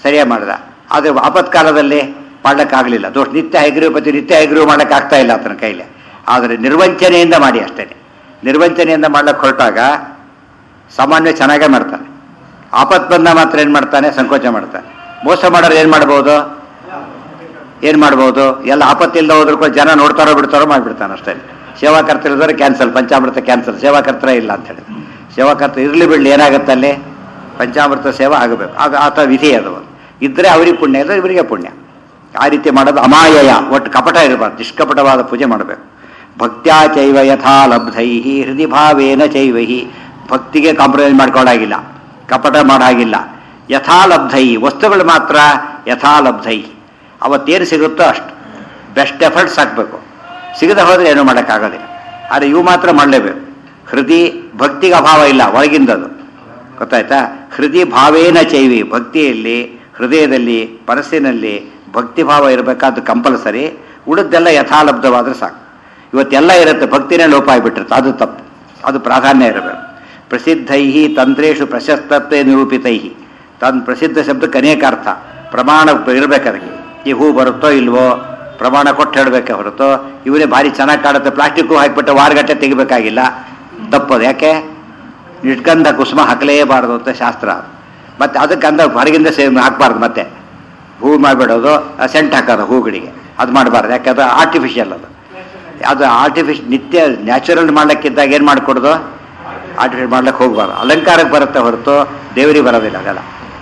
ಸರಿಯಾಗಿ ಮಾಡ್ದ ಆದರೆ ಆಪತ್ಕಾಲದಲ್ಲಿ ಮಾಡ್ಲಿಕ್ಕಾಗಲಿಲ್ಲ ದೋಷ ನಿತ್ಯ ಹೈಗ್ರೀವಪತಿ ನಿತ್ಯ ಹೈಗ್ರೀವ ಮಾಡ್ಲಿಕ್ಕೆ ಆಗ್ತಾ ಇಲ್ಲ ಆತನ ಕೈಲಿ ಆದರೆ ನಿರ್ವಂಚನೆಯಿಂದ ಮಾಡಿ ಅಷ್ಟೇ ನಿರ್ವಂಚನೆಯಿಂದ ಮಾಡ್ಲಿಕ್ಕೆ ಹೊರಟಾಗ ಸಾಮಾನ್ಯ ಚೆನ್ನಾಗೇ ಮಾಡ್ತಾನೆ ಆಪತ್ ಬಂದ ಮಾತ್ರ ಏನು ಮಾಡ್ತಾನೆ ಸಂಕೋಚ ಮಾಡ್ತಾನೆ ಮೋಸ ಮಾಡೋರು ಏನು ಮಾಡ್ಬೋದು ಏನು ಮಾಡ್ಬೋದು ಎಲ್ಲ ಆಪತ್ತಿಲ್ಲದ ಹೋದ್ರು ಕೂಡ ಜನ ನೋಡ್ತಾರೋ ಬಿಡ್ತಾರೋ ಮಾಡಿಬಿಡ್ತಾನೆ ಅಷ್ಟೇ ಸೇವಾಕರ್ತರಿದ್ದಾರೆ ಕ್ಯಾನ್ಸಲ್ ಪಂಚಾಮೃತ ಕ್ಯಾನ್ಸಲ್ ಸೇವಾಕರ್ತರ ಇಲ್ಲ ಅಂತ ಹೇಳಿದ ಸೇವಾಕರ್ತ ಇರಲಿ ಬಿಡಲಿ ಏನಾಗುತ್ತೆ ಅಲ್ಲಿ ಪಂಚಾಮೃತ ಸೇವಾ ಆಗಬೇಕು ಅದು ಆತ ವಿಧಿ ಅದು ಇದ್ದರೆ ಅವ್ರಿಗೆ ಪುಣ್ಯ ಇದ್ರೆ ಇವರಿಗೆ ಪುಣ್ಯ ಆ ರೀತಿ ಮಾಡೋದು ಅಮಾಯಯ ಒಟ್ಟು ಕಪಟ ಇರಬಾರ್ದು ನಿಷ್ಕಪಟವಾದ ಪೂಜೆ ಮಾಡಬೇಕು ಭಕ್ತ್ಯಾ ಚೈವ ಯಥಾ ಲಬ್ಧೈ ಹೃದಯ ಭಾವೇನ ಚೈವಹಿ ಭಕ್ತಿಗೆ ಕಾಂಪ್ರಮೈಸ್ ಮಾಡ್ಕೊಳ್ಳಾಗಿಲ್ಲ ಕಪಟ ಮಾಡಾಗಿಲ್ಲ ಯಥಾ ಲಬ್ಧೈ ವಸ್ತುಗಳು ಮಾತ್ರ ಯಥಾ ಲಬ್ಧೈ ಅವತ್ತೇನು ಸಿಗುತ್ತೋ ಅಷ್ಟು ಬೆಸ್ಟ್ ಎಫರ್ಟ್ಸ್ ಹಾಕಬೇಕು ಸಿಗದೆ ಹೋದರೆ ಏನೂ ಮಾಡೋಕ್ಕಾಗೋದಿಲ್ಲ ಆದರೆ ಇವು ಮಾತ್ರ ಮಾಡಲೇಬೇಕು ಹೃದಯ ಭಕ್ತಿಗೆ ಅಭಾವ ಇಲ್ಲ ಒಳಗಿಂದದು ಗೊತ್ತಾಯ್ತಾ ಹೃದಯ ಭಾವೇನ ಚೈವಿ ಭಕ್ತಿಯಲ್ಲಿ ಹೃದಯದಲ್ಲಿ ಮನಸ್ಸಿನಲ್ಲಿ ಭಕ್ತಿ ಭಾವ ಇರಬೇಕಾದ್ದು ಕಂಪಲ್ಸರಿ ಉಳಿದೆಲ್ಲ ಯಥಾಲಬ್ಧವಾದರೆ ಸಾಕು ಇವತ್ತೆಲ್ಲ ಇರುತ್ತೆ ಭಕ್ತಿನೇ ಲೋಪ ಆಗಿಬಿಟ್ಟಿರುತ್ತೆ ಅದು ತಪ್ಪು ಅದು ಪ್ರಾಧಾನ್ಯ ಇರಬೇಕು ಪ್ರಸಿದ್ಧೈ ತಂತ್ರೇಶು ಪ್ರಶಸ್ತತ್ವ ನಿರೂಪಿತೈ ತನ್ನ ಪ್ರಸಿದ್ಧ ಶಬ್ದಕ್ಕೆ ಅನೇಕ ಅರ್ಥ ಪ್ರಮಾಣ ಇರಬೇಕು ಅದಕ್ಕೆ ಈ ಹೂ ಬರುತ್ತೋ ಇಲ್ವೋ ಪ್ರಮಾಣ ಕೊಟ್ಟು ಹೇಳಬೇಕೆ ಹೊರತು ಇವನೇ ಭಾರಿ ಚೆನ್ನಾಗಿ ಕಾಡುತ್ತೆ ಪ್ಲಾಸ್ಟಿಕ್ ಹೂ ಹಾಕಿಬಿಟ್ಟು ವಾರಗಟ್ಟೆ ತೆಗಿಬೇಕಾಗಿಲ್ಲ ತಪ್ಪದು ಯಾಕೆ ನಿರ್ಗಂಧ ಕುಸುಮ ಹಾಕಲೇಬಾರದು ಅಂತ ಶಾಸ್ತ್ರ ಮತ್ತೆ ಅದಕ್ಕೆ ಅಂದ ಹೊರಗಿಂದ ಸೇ ಹಾಕಬಾರ್ದು ಮತ್ತೆ ಹೂ ಮಾಡಿಬಿಡೋದು ಸೆಂಟ್ ಹಾಕೋದು ಹೂಗಳಿಗೆ ಅದು ಮಾಡಬಾರ್ದು ಯಾಕೆ ಅದು ಆರ್ಟಿಫಿಷಿಯಲ್ ಅದು ಅದು ಆರ್ಟಿಫಿಷ್ ನಿತ್ಯ ನ್ಯಾಚುರಲ್ ಮಾಡ್ಲಿಕ್ಕಿದ್ದಾಗ ಏನು ಮಾಡಿಕೊಡೋದು ಆರ್ಟಿಫಿಷಿಯಲ್ ಮಾಡ್ಲಿಕ್ಕೆ ಹೋಗ್ಬಾರ್ದು ಅಲಂಕಾರಕ್ಕೆ ಬರುತ್ತೆ ಹೊರತು ದೇವರಿಗೆ ಬರೋದಿಲ್ಲ ಅದೆಲ್ಲ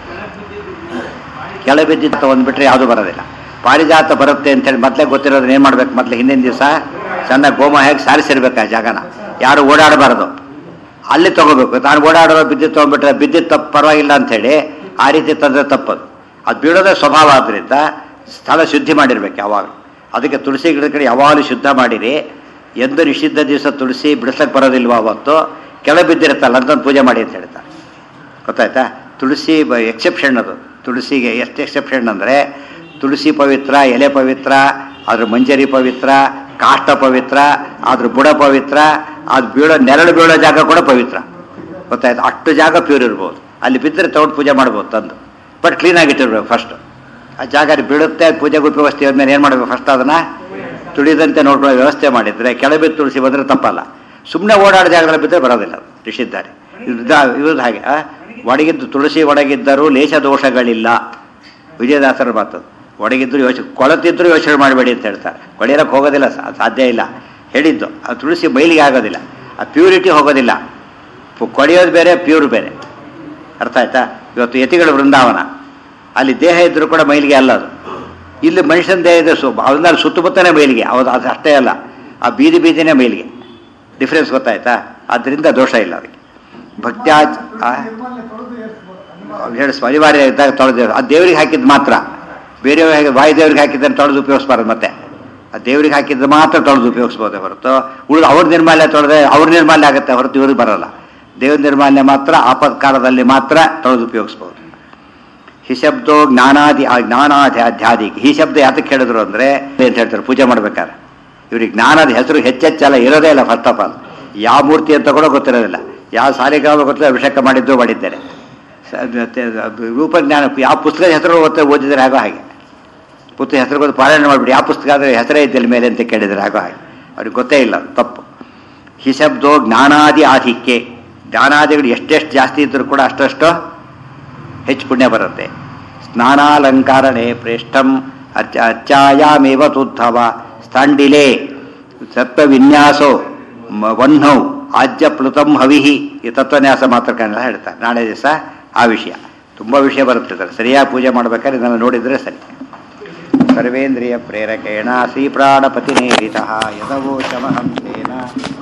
ಕೆಳ ಬಿದ್ದಿದ್ದ ತೊಗೊಂಡ್ಬಿಟ್ರೆ ಯಾವುದು ಬರೋದಿಲ್ಲ ಪಾರಿಜಾತ ಬರುತ್ತೆ ಅಂತೇಳಿ ಮೊದಲೇ ಗೊತ್ತಿರೋದನ್ನ ಏನು ಮಾಡ್ಬೇಕು ಮೊದಲು ಹಿಂದಿನ ದಿವಸ ಸಣ್ಣ ಗೋಮ ಹೇಗೆ ಸಾರಿಸಿರ್ಬೇಕು ಆ ಜಾಗನ ಯಾರು ಓಡಾಡಬಾರ್ದು ಅಲ್ಲಿ ತಗೋಬೇಕು ನಾನು ಓಡಾಡೋ ಬಿದ್ದಿದ್ದು ತೊಗೊಂಡ್ಬಿಟ್ರೆ ಬಿದ್ದಿದ್ದು ತಪ್ಪು ಪರವಾಗಿಲ್ಲ ಅಂಥೇಳಿ ಆ ರೀತಿ ತಂದರೆ ತಪ್ಪದು ಅದು ಬೀಳೋದೇ ಸ್ವಭಾವ ಆದ್ದರಿಂದ ಸ್ಥಳ ಶುದ್ಧಿ ಮಾಡಿರ್ಬೇಕು ಯಾವಾಗ ಅದಕ್ಕೆ ತುಳಸಿ ಗಿಡದ ಕಡೆ ಯಾವಾಗಲೂ ಶುದ್ಧ ಮಾಡಿರಿ ಎಂದು ನಿಷಿದ್ಧ ದಿವಸ ತುಳಸಿ ಬಿಡಿಸಕ್ಕೆ ಬರೋದಿಲ್ವ ಅವತ್ತು ಕೆಳ ಬಿದ್ದಿರುತ್ತಲ್ಲ ಅಂತಂದು ಪೂಜೆ ಮಾಡಿ ಅಂತ ಹೇಳ್ತಾರೆ ಗೊತ್ತಾಯ್ತಾ ತುಳಸಿ ಎಕ್ಸೆಪ್ಷನ್ ಅದು ತುಳಸಿಗೆ ಎಷ್ಟು ಎಕ್ಸೆಪ್ಷನ್ ಅಂದರೆ ತುಳಸಿ ಪವಿತ್ರ ಎಲೆ ಪವಿತ್ರ ಅದ್ರ ಮಂಜರಿ ಪವಿತ್ರ ಕಾಷ್ಟ ಪವಿತ್ರ ಅದ್ರ ಬುಡ ಪವಿತ್ರ ಅದು ಬೀಳೋ ನೆರಳು ಬೀಳೋ ಜಾಗ ಕೂಡ ಪವಿತ್ರ ಗೊತ್ತಾಯ್ತು ಅಷ್ಟು ಜಾಗ ಪ್ಯೂರ್ ಇರ್ಬೋದು ಅಲ್ಲಿ ಬಿದ್ದರೆ ತಗೊಂಡು ಪೂಜೆ ಮಾಡ್ಬೋದು ತಂದು ಬಟ್ ಕ್ಲೀನಾಗಿ ಇಟ್ಟಿರ್ಬೇಕು ಫಸ್ಟ್ ಆ ಜಾಗ ಅಲ್ಲಿ ಬೀಳುತ್ತೆ ಪೂಜೆಗೆ ವ್ಯವಸ್ಥೆ ಆದ್ಮೇಲೆ ಏನು ಮಾಡಬೇಕು ಫಸ್ಟ್ ಅದನ್ನು ತುಳಿದಂತೆ ನೋಡ್ಕೊಳ್ಳೋ ವ್ಯವಸ್ಥೆ ಮಾಡಿದರೆ ಕೆಳಬಿದ್ದು ತುಳಸಿ ಬಂದರೆ ತಪ್ಪಲ್ಲ ಸುಮ್ಮನೆ ಓಡಾಡೋ ಜಾಗದಲ್ಲಿ ಬಿದ್ದರೆ ಬರೋದಿಲ್ಲ ನಿಷಿದ್ದಾರೆ ಇವ್ರದ್ದು ಹಾಗೆ ಆ, ಒಡಗಿದ್ದು ತುಳಸಿ ಒಡಗಿದ್ದರೂ ಲೇಷ ದೋಷಗಳಿಲ್ಲ ವಿಜಯದಾಸರ ಮಾತು ಒಡಗಿದ್ರು ಯೋಚನೆ ಕೊಳತಿದ್ರು ಯೋಚನೆ ಮಾಡಬೇಡಿ ಅಂತ ಹೇಳ್ತಾರೆ ಕೊಳೆಯಕ್ಕೆ ಹೋಗೋದಿಲ್ಲ ಸಾ- ಸಾಧ್ಯ ಇಲ್ಲ ಹೇಳಿದ್ದು ಆ ತುಳಸಿ ಬಯಲಿಗೆ ಆಗೋದಿಲ್ಲ ಆ ಪ್ಯೂರಿಟಿ ಹೋಗೋದಿಲ್ಲ ಪು- ಕೊಳೆಯೋದು ಬೇರೆ ಪ್ಯೂರ್ ಬೇರೆ ಅರ್ಥ ಆಯ್ತಾ ಇವತ್ತು ಯತಿಗಳ ವೃಂದಾವನ ಅಲ್ಲಿ ದೇಹ ಇದ್ದರೂ ಕೂಡ ಮೈಲಿಗೆ ಅಲ್ಲ ಅದು ಇಲ್ಲಿ ಮನುಷ್ಯನ ದೇಹ ಇದೆ ಸು ಅದನ್ನ ಸುತ್ತಮುತ್ತನೇ ಮೈಲಿಗೆ ಹೌದು ಅದು ಅಷ್ಟೇ ಅಲ್ಲ ಆ ಬೀದಿ ಬೀದಿನೇ ಮೈಲಿಗೆ ಡಿಫ್ರೆನ್ಸ್ ಗೊತ್ತಾಯ್ತಾ ಆದ್ದರಿಂದ ದೋಷ ಇಲ್ಲ ಅದಕ್ಕೆ ಭಕ್ತ್ಯಾಚ್ ಆ? ನಿರ್ಮಾಲ್ಯ ತೊಳೆದು ಏರ್ಸ್ಬೋದು ಅನಿವಾರ್ಯ. ಅವ್ರು ಹೇಳಿ ಅನಿವಾರ್ಯ ಇದ್ದಾಗ ತೊಳೆದ ಅದು ದೇವ್ರಿಗೆ ಹಾಕಿದ್ದು ಮಾತ್ರ ಬೇರೆಯವ್ರಿಗೆ ಹಾಕಿ ವಾಯು ದೇವ್ರಿಗೆ ಹಾಕಿದ್ದನ್ನು ತೊಳೆದು ಉಪಯೋಗಿಸ್ಬಾರ್ದು ಮತ್ತೆ ಆ ದೇವ್ರಿಗೆ ಹಾಕಿದ್ದು ಮಾತ್ರ ತೊಳೆದು ಉಪಯೋಗಿಸ್ಬೋದೇ ಹೊರತು ಉಳಿದು ಅವ್ರ ನಿರ್ಮಾಲ್ಯ ತೊಳೆದ್ರೆ ಅವ್ರ ನಿರ್ಮಾಲ್ಯ ಆಗುತ್ತೆ ಹೊರತು ಇವ್ರಿಗೆ ಬರಲ್ಲ ದೇವ್ರ ನಿರ್ಮಾಲ್ಯ ಮಾತ್ರ ಆಪತ್ಕಾಲದಲ್ಲಿ ಮಾತ್ರ ತೊಳೆದು ಉಪಯೋಗಿಸ್ಬೋದು ಹಿ ಶಬ್ದೋ ಜ್ಞಾನಾದಿ ಆ ಜ್ಞಾನಾದಿ ಅಧ್ಯಾದಿ ಈ ಶಬ್ದ ಯಾತಕ್ಕೆ ಹೇಳಿದ್ರು ಅಂದರೆ ಅಂತ ಹೇಳ್ತಾರೆ ಪೂಜೆ ಮಾಡ್ಬೇಕಾದ್ರೆ ಇವ್ರಿಗೆ ಜ್ಞಾನದ ಹೆಸರು ಹೆಚ್ಚೆಚ್ಚಲ್ಲ ಇರೋದೇ ಇಲ್ಲ ಫಸ್ಟ್ ಆಫ್ ಆಲ್ ಯಾವ ಮೂರ್ತಿ ಅಂತ ಕೂಡ ಗೊತ್ತಿರೋದಿಲ್ಲ ಯಾವ ಸಾಲಿಗಾವ ಗೊತ್ತಿಲ್ಲ ಅಭಿಷೇಕ ಮಾಡಿದ್ದು ಮಾಡಿದ್ದೇನೆ ಸ- ಮತ್ತೆ ಅದು ರೂಪಜ್ಞಾನ ಯಾವ ಪುಸ್ತಕದ ಹೆಸರು ಗೊತ್ತ ಓದಿದ್ರೆ ಆಗೋ ಹಾಗೆ ಪುಸ್ತಕ ಹೆಸರು ಗೊತ್ತು ಪಾರಾಯಣ ಮಾಡಿಬಿಡಿ ಯಾವ ಪುಸ್ತಕ ಆದರೆ ಹೆಸರೇ ಇದ್ದಿಲ್ಲ ಮೇಲೆ ಅಂತ ಕೇಳಿದರೆ ಆಗೋ ಹಾಗೆ ಅವ್ರಿಗೆ ಗೊತ್ತೇ ಇಲ್ಲ ತಪ್ಪು ಹಿ ಶಬ್ದೋ ಜ್ಞಾನಾದಿ ಆಧಿಕ್ಯ ಜ್ಞಾನಾದಿಗಳು ಎಷ್ಟೆಷ್ಟು ಜಾಸ್ತಿ ಇದ್ದರೂ ಕೂಡ ಅಷ್ಟಷ್ಟು ಹೆಚ್ಚು ಪುಣ್ಯ ಬರುತ್ತೆ ಸ್ನಾನಾಲಂಕಾರಣೆ ಪ್ರೇಷ್ಠಂ ಅರ್ಚ ಅರ್ಚಾಯಾಮೇವ ತುದ್ಧವ ಸ್ಥಾಂಡಿಲೆ ಸತ್ವವಿನ್ಯಾಸೋ ಮ- ವಹ್ನೌ ಆಜ್ಯ ಪ್ಲುತಂ ಹವಿಹಿ ಈ ತತ್ವನ್ಯಾಸ ಮಾತ್ರ ಕಾಣಲ್ಲ ಹೇಳ್ತಾರೆ ನಾಳೆ ದಿವಸ ಆ ವಿಷಯ ತುಂಬ ವಿಷಯ ಬರುತ್ತೆ ಇದರಲ್ಲಿ ಸರಿಯಾಗಿ ಪೂಜೆ ಮಾಡ್ಬೇಕಾದ್ರೆ ಇದನ್ನು ನೋಡಿದರೆ ಸರಿ ಸರ್ವೇಂದ್ರಿಯ ಪ್ರೇರಕೇಣ ಶ್ರೀಪ್ರಾಣಪತಿನೇರಿತಃ ಯದವೋ ಶಮಹಂ ತೇನ